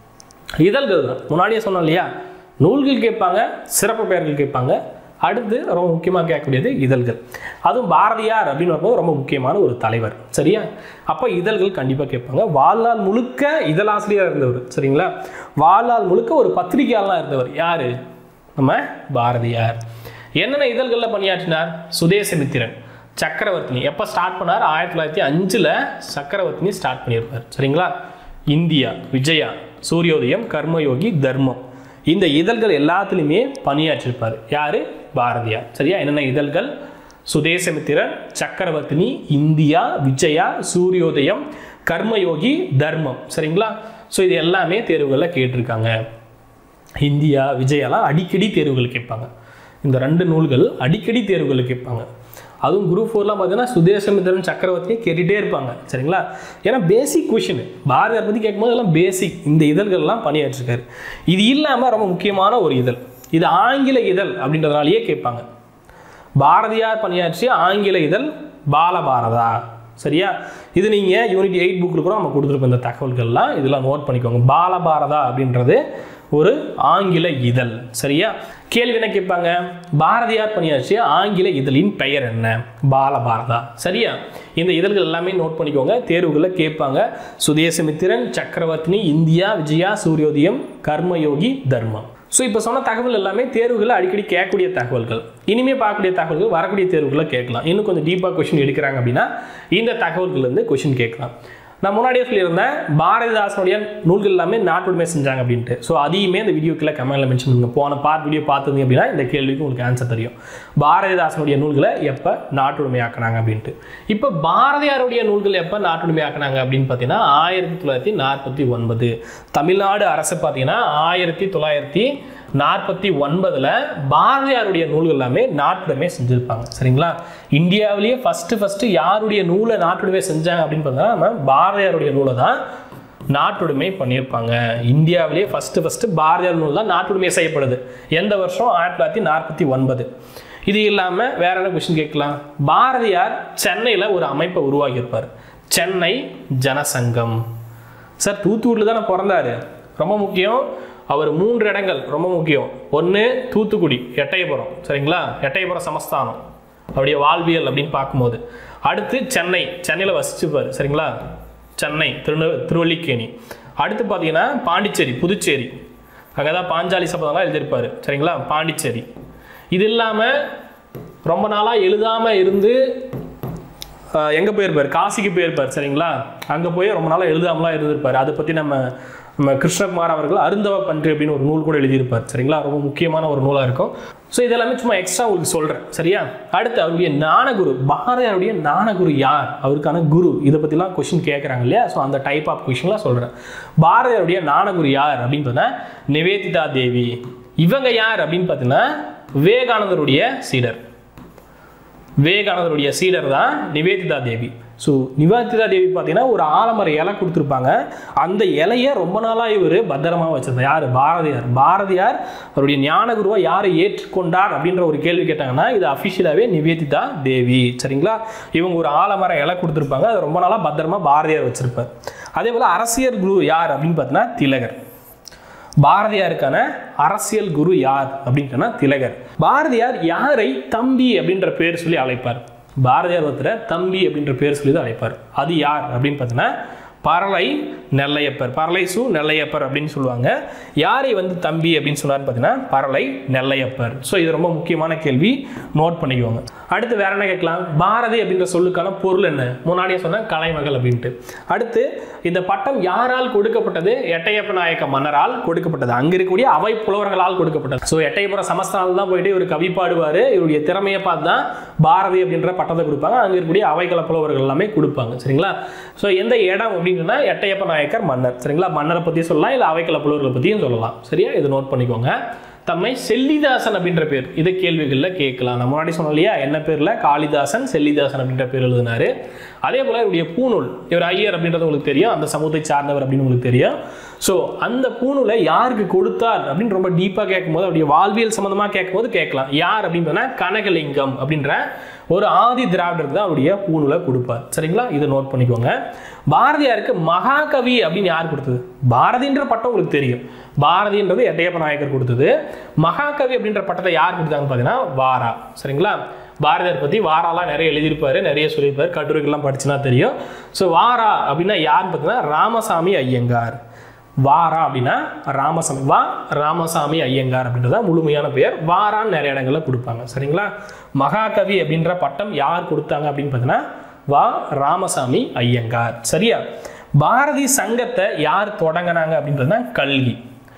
இதழ்கள் தான் முன்னாடியே சொன்னோம் இல்லையா நூல்கள் கேட்பாங்க சிறப்பு பெயர்கள் கேட்பாங்க அடுத்து ரொம்ப முக்கியமாக கேட்கக்கூடியது இதழ்கள் அதுவும் பாரதியார் அப்படின்னு வரும்போது ரொம்ப முக்கியமான ஒரு தலைவர் சரியா அப்போ இதழ்கள் கண்டிப்பாக கேட்பாங்க வாழ்நாள் முழுக்க இதழாசிரியராக இருந்தவர் சரிங்களா வாழ்நாள் முழுக்க ஒரு பத்திரிகையாளராக இருந்தவர் யார் நம்ம பாரதியார் என்னென்ன இதழ்களில் பணியாற்றினார் சுதேசமித்திரன் சக்கரவர்த்தினி எப்போ ஸ்டார்ட் பண்ணார் ஆயிரத்தி தொள்ளாயிரத்தி அஞ்சில் சக்கரவர்த்தினி ஸ்டார்ட் பண்ணியிருப்பார் சரிங்களா இந்தியா விஜயா சூரியோதயம் கர்மயோகி தர்மம் இந்த இதழ்கள் எல்லாத்துலேயுமே பணியாற்றிருப்பார் யார் பாரதியார் சரியா என்னென்ன இதழ்கள் சுதேசமித்திரன் சக்கரவர்த்தினி இந்தியா விஜயா சூரியோதயம் கர்மயோகி தர்மம் சரிங்களா ஸோ இது எல்லாமே தேர்வுகளில் கேட்டிருக்காங்க இந்தியா விஜயாலாம் அடிக்கடி தேர்வுகள் கேட்பாங்க இந்த ரெண்டு நூல்கள் அடிக்கடி தேர்வுகள் கேட்பாங்க அதுவும் குரூப் ஃபோர்லாம் பார்த்தீங்கன்னா சுதேசமித்திரன் சக்கரவர்த்தியை கேட்டுகிட்டே இருப்பாங்க சரிங்களா ஏன்னா பேசிக் கொஷின் பாரதியார் பற்றி கேட்கும்போது எல்லாம் பேசிக் இந்த இதழ்கள்லாம் பணியாற்றிருக்காரு இது இல்லாமல் ரொம்ப முக்கியமான ஒரு இதழ் இது ஆங்கில இதழ் அப்படின்றதுனாலயே கேட்பாங்க பாரதியார் பணியாற்றிய ஆங்கில இதழ் பாலபாரதா சரியா இது நீங்கள் யூனிட் எயிட் புக்கில் கூட நம்ம கொடுத்துருக்கோம் இந்த தகவல்கள்லாம் இதெல்லாம் நோட் பண்ணிக்கோங்க பாலபாரதா அப்படின்றது ஒரு ஆங்கில இதழ் சரியா கேள்வி என்ன கேட்பாங்க பாரதியார் பணியாற்றிய ஆங்கில இதழின் பெயர் என்ன பாலபாரதா சரியா இந்த இதழ்கள் எல்லாமே நோட் பண்ணிக்கோங்க தேர்வுகளில் கேட்பாங்க சுதேசமித்திரன் சக்கரவர்த்தினி இந்தியா விஜயா சூரியோதயம் கர்மயோகி தர்மம் ஸோ இப்போ சொன்ன தகவல் எல்லாமே தேர்வுகளில் அடிக்கடி கேட்கக்கூடிய தகவல்கள் இனிமே பார்க்கக்கூடிய தகவல்கள் வரக்கூடிய தேர்வுகளில் கேட்கலாம் இன்னும் கொஞ்சம் டீப்பாக கொஷின் எடுக்கிறாங்க அப்படின்னா இந்த தகவல்கள்லேருந்து கொஷின் கேட்கலாம் நான் முன்னாடியே சொல்லியிருந்தேன் பாரதிதாசனுடைய நூல்கள் எல்லாமே நாட்டுடைமை செஞ்சாங்க அப்படின்ட்டு ஸோ அதையுமே இந்த வீடியோக்குள்ள கமெண்ட்ல மென்ஷன் பண்ணுங்க போன பார்ட் வீடியோ பார்த்தீங்க அப்படின்னா இந்த கேள்விக்கு உங்களுக்கு ஆன்சர் தெரியும் பாரதிதாசனுடைய நூல்களை எப்போ நாட்டுடைமையாக்குனாங்க அப்படின்ட்டு இப்போ பாரதியாருடைய நூல்கள் எப்போ நாட்டுடைமையாக்குனாங்க அப்படின்னு பார்த்தீங்கன்னா ஆயிரத்தி தொள்ளாயிரத்தி நாற்பத்தி ஒன்பது தமிழ்நாடு அரசு பார்த்தீங்கன்னா ஆயிரத்தி தொள்ளாயிரத்தி நாற்பத்தி ஒன்பதில் பாரதியாருடைய நூல்கள் எல்லாமே நாட்டுடைமை செஞ்சுருப்பாங்க சரிங்களா இந்தியாவிலேயே ஃபஸ்ட்டு ஃபஸ்ட்டு யாருடைய நூலை நாட்டுடைமை செஞ்சாங்க அப்படின்னு பார்த்தீங்கன்னா நம்ம பாரதியாருடைய நூலை தான் நாட்டுடைமை பண்ணியிருப்பாங்க இந்தியாவிலேயே ஃபஸ்ட்டு ஃபஸ்ட்டு பாரதியார் நூல் தான் நாட்டுடைமை செய்யப்படுது எந்த வருஷம் ஆயிரத்தி தொள்ளாயிரத்தி நாற்பத்தி ஒன்பது இது இல்லாமல் வேற என்ன கொஸ்டின் கேட்கலாம் பாரதியார் சென்னையில் ஒரு அமைப்பை உருவாக்கியிருப்பார் சென்னை ஜனசங்கம் சார் தூத்துக்குடியில் தானே பிறந்தாரு ரொம்ப முக்கியம் அவர் மூன்று இடங்கள் ரொம்ப முக்கியம் ஒன்று தூத்துக்குடி எட்டயபுரம் சரிங்களா எட்டயபுரம் சமஸ்தானம் அவருடைய வாழ்வியல் அப்படின்னு பார்க்கும்போது அடுத்து சென்னை சென்னையில் வசிச்சுப்பார் சரிங்களா சென்னை திரு திருவல்லிக்கேணி அடுத்து பார்த்தீங்கன்னா பாண்டிச்சேரி புதுச்சேரி அங்கே தான் பாஞ்சாலி சபதம்லாம் எழுதியிருப்பார் சரிங்களா பாண்டிச்சேரி இது இல்லாமல் ரொம்ப நாளாக எழுதாமல் இருந்து எங்கே போயிருப்பார் காசிக்கு போயிருப்பார் சரிங்களா அங்கே போய் ரொம்ப நாளாக எழுதாமலாம் இருந்திருப்பார் அதை பற்றி நம்ம நம்ம கிருஷ்ணகுமார் அவர்கள் அருந்தவ பன்றி அப்படின்னு ஒரு நூல் கூட எழுதியிருப்பார் சரிங்களா ரொம்ப முக்கியமான ஒரு நூலாக இருக்கும் ஸோ இதெல்லாமே சும்மா எக்ஸ்ட்ரா உங்களுக்கு சொல்கிறேன் சரியா அடுத்து அவருடைய ஞானகுரு பாரதியாருடைய ஞானகுரு யார் அவருக்கான குரு இதை பற்றிலாம் கொஷின் கேட்குறாங்க இல்லையா ஸோ அந்த டைப் ஆஃப் கொஷின்லாம் சொல்கிறேன் பாரதியாருடைய ஞானகுரு யார் அப்படின்னு பார்த்தா நிவேதிதா தேவி இவங்க யார் அப்படின்னு பார்த்தீங்கன்னா விவேகானந்தருடைய சீடர் விவேகானந்தருடைய சீடர் தான் நிவேதிதா தேவி ஸோ நிவேதிதா தேவி பார்த்தீங்கன்னா ஒரு ஆலமர இலை கொடுத்துருப்பாங்க அந்த இலையை ரொம்ப நாளாக இவர் பத்திரமா வச்சிருந்தார் யார் பாரதியார் பாரதியார் அவருடைய ஞானகுருவை யாரை ஏற்றுக்கொண்டார் அப்படின்ற ஒரு கேள்வி கேட்டாங்கன்னா இது அஃபிஷியலாகவே நிவேதிதா தேவி சரிங்களா இவங்க ஒரு ஆலமர இலை கொடுத்துருப்பாங்க அது ரொம்ப நாளாக பத்திரமா பாரதியார் வச்சிருப்பார் அதே போல் அரசியல் குரு யார் அப்படின்னு பார்த்தீங்கன்னா திலகர் பாரதியாருக்கான அரசியல் குரு யார் அப்படின்னா திலகர் பாரதியார் யாரை தம்பி அப்படின்ற பேர் சொல்லி அழைப்பார் பாரதியார் ஒருத்தரை தம்பி அப்படின்ற பேர் சொல்லி தான் அழைப்பார் அது யார் அப்படின்னு பார்த்தீங்கன்னா பரலை நெல்லையப்பர் பரலை சு நெல்லையப்பர் அப்படின்னு சொல்லுவாங்க யாரை வந்து தம்பி அப்படின்னு சொன்னார்னு பார்த்தீங்கன்னா பரலை நெல்லையப்பர் ஸோ இது ரொம்ப முக்கியமான கேள்வி நோட் பண்ணிக்குவாங்க அடுத்து வேற என்ன கேட்கலாம் பாரதி அப்படின்ற சொல்லுக்கான பொருள் என்ன முன்னாடியே சொன்ன கலைமகள் அப்படின்ட்டு அடுத்து இந்த பட்டம் யாரால் கொடுக்கப்பட்டது எட்டயப்ப நாயக்க மன்னரால் கொடுக்கப்பட்டது அங்க இருக்கக்கூடிய அவை புலவர்களால் கொடுக்கப்பட்டது ஸோ எட்டயபுரம் சமஸ்தானம் தான் போயிட்டு இவர் கவி பாடுவார் இவருடைய திறமையை பார்த்து தான் பாரதி அப்படின்ற பட்டத்தை கொடுப்பாங்க அங்க இருக்கக்கூடிய அவைகள புலவர்கள் எல்லாமே கொடுப்பாங்க சரிங்களா ஸோ எந்த இடம் அப்படின்னா எட்டயப்ப நாயக்கர் மன்னர் சரிங்களா மன்னரை பற்றி சொல்லலாம் இல்லை அவைகள புலவர்களை பற்றியும் சொல்லலாம் சரியா இது நோட் பண்ணிக்கோங்க தம்மை செல்லிதாசன் அப்படின்ற பேர் இதை கேள்விகளில் கேட்கலாம் நம்ம முன்னாடி சொன்னோம் இல்லையா என்ன பேரில் காளிதாசன் செல்லிதாசன் அப்படின்ற பேர் எழுதினாரு அதே போல் இவருடைய பூநூல் இவர் ஐயர் அப்படின்றது உங்களுக்கு தெரியும் அந்த சமூகத்தை சார்ந்தவர் அப்படின்னு உங்களுக்கு தெரியும் ஸோ அந்த பூநூலை யாருக்கு கொடுத்தார் அப்படின்னு ரொம்ப டீப்பாக கேட்கும்போது அவருடைய வாழ்வியல் சம்மந்தமாக கேட்கும்போது கேட்கலாம் யார் அப்படின்றனா கனகலிங்கம் அப்படின்ற ஒரு ஆதி திராவிடர் தான் அவருடைய பூநூலை கொடுப்பார் சரிங்களா இதை நோட் பண்ணிக்கோங்க பாரதியாருக்கு மகாகவி அப்படின்னு யார் கொடுத்தது பாரதின்ற பட்டம் உங்களுக்கு தெரியும் பாரதின்றது எட்டயப்ப நாயக்கர் கொடுத்தது மகாகவி அப்படின்ற பட்டத்தை யார் கொடுத்தாங்கன்னு பார்த்தீங்கன்னா வாரா சரிங்களா பாரதியார் பற்றி வாராலாம் நிறைய எழுதியிருப்பாரு நிறைய சொல்லியிருப்பாரு கட்டுரைகள்லாம் படிச்சுனா தெரியும் ஸோ வாரா அப்படின்னா யாருன்னு பார்த்தீங்கன்னா ராமசாமி ஐயங்கார் வாரா அப்படின்னா ராமசாமி வா ராமசாமி ஐயங்கார் அப்படின்றத முழுமையான பெயர் வாரான்னு நிறைய இடங்களில் கொடுப்பாங்க சரிங்களா மகாகவி அப்படின்ற பட்டம் யார் கொடுத்தாங்க அப்படின்னு பார்த்தீங்கன்னா வா ராமசாமி ஐயங்கார் சரியா பாரதி சங்கத்தை யார் தொடங்கினாங்க அப்படின்றது தான் கல்கி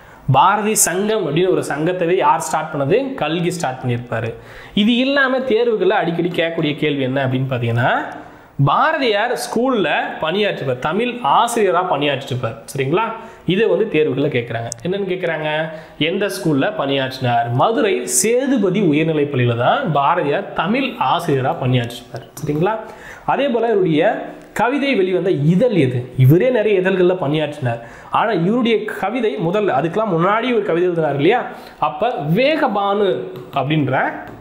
பாரதி சங்கம் அப்படின்னு ஒரு சங்கத்தவே யார் ஸ்டார்ட் பண்ணது கல்கி ஸ்டார்ட் பண்ணியிருப்பாரு இது இல்லாமல் தேர்வுகளில் அடிக்கடி கேட்கக்கூடிய கேள்வி என்ன அப்படின்னு பார்த்தீங்கன்னா பாரதியார் ஸ்கூலில் பணியாற்றிருப்பார் தமிழ் ஆசிரியராக பணியாற்றிருப்பார் சரிங்களா இதை வந்து தேர்வுகளில் கேட்குறாங்க என்னன்னு கேட்குறாங்க எந்த ஸ்கூலில் பணியாற்றினார் மதுரை சேதுபதி உயர்நிலைப் பள்ளியில் தான் பாரதியார் தமிழ் ஆசிரியராக பணியாற்றினார் சரிங்களா அதே போல் இவருடைய கவிதை வெளிவந்த இதழ் எது இவரே நிறைய இதழ்களில் பணியாற்றினார் ஆனால் இவருடைய கவிதை முதல்ல அதுக்கெல்லாம் முன்னாடி ஒரு கவிதை எழுதினார் இல்லையா அப்போ வேகபானு அப்படின்ற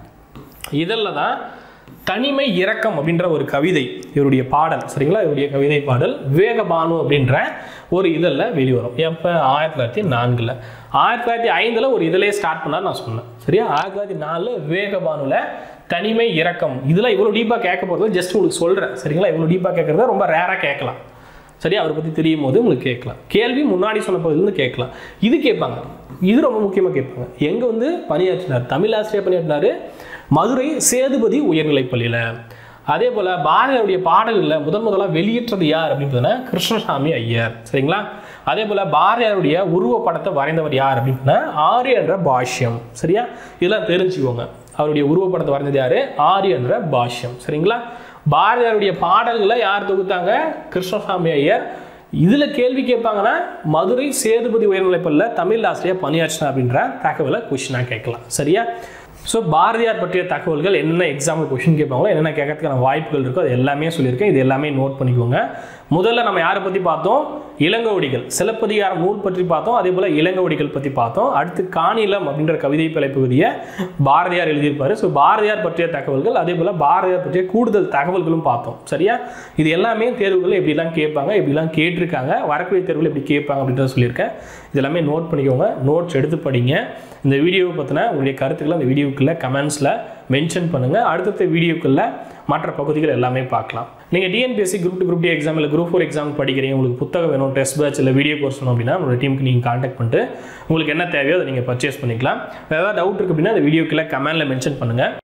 இதழில் தான் தனிமை இரக்கம் அப்படின்ற ஒரு கவிதை இவருடைய பாடல் சரிங்களா இவருடைய கவிதை பாடல் வேகபானு அப்படின்ற ஒரு இதழில் வெளிவரும் எப்போ ஆயிரத்தி தொள்ளாயிரத்தி நான்கில் ஆயிரத்தி தொள்ளாயிரத்தி ஐந்தில் ஒரு இதழே ஸ்டார்ட் பண்ணார் நான் சொன்னேன் சரியா ஆயிரத்தி தொள்ளாயிரத்தி நாலில் வேகபானுல தனிமை இரக்கம் இதில் இவ்வளோ டீப்பாக கேட்க போகிறது ஜஸ்ட் உங்களுக்கு சொல்கிறேன் சரிங்களா இவ்வளோ டீப்பாக கேட்குறத ரொம்ப ரேராக கேட்கலாம் சரி அவரை பற்றி தெரியும் போது உங்களுக்கு கேட்கலாம் கேள்வி முன்னாடி சொன்ன பகுதியிலேருந்து கேட்கலாம் இது கேட்பாங்க இது ரொம்ப முக்கியமாக கேட்பாங்க எங்கே வந்து பணியாற்றினார் தமிழ் ஆசிரியர் பணியாற்றினார் மதுரை சேதுபதி உயர்நிலைப் பள்ளியில் அதே போல் பாரதியாருடைய பாடல்களில் முதன் முதலாக வெளியிட்டது யார் அப்படின்னு பார்த்தீங்கன்னா கிருஷ்ணசாமி ஐயர் சரிங்களா அதே போல் பாரதியாருடைய உருவப்படத்தை வரைந்தவர் யார் அப்படின்னு பார்த்தீங்கன்னா ஆரியன்ற பாஷ்யம் சரியா இதெல்லாம் தெரிஞ்சுக்கோங்க அவருடைய உருவப்படத்தை வரைந்தது யார் ஆரியன்ற பாஷ்யம் சரிங்களா பாரதியாருடைய பாடல்களை யார் தொகுத்தாங்க கிருஷ்ணசாமி ஐயர் இதில் கேள்வி கேட்பாங்கன்னா மதுரை சேதுபதி உயர்நிலைப்பள்ளியில் தமிழ் ஆசிரியர் பணியாற்றினா அப்படின்ற தகவலை கொஷினாக கேட்கலாம் சரியா ஸோ பாரதியார் பற்றிய தகவல்கள் என்னென்ன எக்ஸாம்பிள் கொஷின் கேட்பாங்களோ என்னென்ன கேட்கறதுக்கான வாய்ப்புகள் இருக்கோ அது எல்லாமே சொல்லியிருக்கேன் இது எல்லாமே நோட் பண்ணிக்கோங்க முதல்ல நம்ம யாரை பற்றி பார்த்தோம் இளங்கோடிகள் சிலப்பதிகாரம் நூல் பற்றி பார்த்தோம் அதே போல் இளங்கோடிகள் பற்றி பார்த்தோம் அடுத்து காணிலம் அப்படின்ற கவிதை பகுதியை பாரதியார் எழுதியிருப்பார் ஸோ பாரதியார் பற்றிய தகவல்கள் அதே போல் பாரதியார் பற்றிய கூடுதல் தகவல்களும் பார்த்தோம் சரியா இது எல்லாமே தேர்வுகள் எப்படிலாம் கேட்பாங்க எப்படிலாம் கேட்டிருக்காங்க வரக்கூடிய தேர்வுகள் எப்படி கேட்பாங்க அப்படின்றத சொல்லியிருக்கேன் இது எல்லாமே நோட் பண்ணிக்கோங்க நோட்ஸ் எடுத்து படிங்க இந்த வீடியோவை பற்றின உங்களுடைய கருத்துக்களை அந்த வீடியோக்குள்ளே கமெண்ட்ஸில் மென்ஷன் பண்ணுங்கள் அடுத்தடுத்த வீடியோக்குள்ளே மற்ற பகுதிகள் எல்லாமே பார்க்கலாம் நீங்கள் TNPSC group two group D exam இல்லை குரூப் ஃபோர் எக்ஸாம் படிக்கிறீங்க உங்களுக்கு புத்தகம் வேணும் டெஸ்ட் பேட்ச் இல்லை வீடியோ கோர்ஸ் வேணும் அப்படின்னா உங்களோட டீமுக்கு நீங்கள் காண்டாக்ட் பண்ணிட்டு உங்களுக்கு என்ன தேவையோ அதை நீங்கள் பர்ச்சேஸ் பண்ணிக்கலாம் வேறு ஏதாவது டவுட் இருக்குது அப்படின்னா அந்த வீடியோக்குள்ளே கமெண்ட்டில் மென்ஷன் பண்ணுங்கள்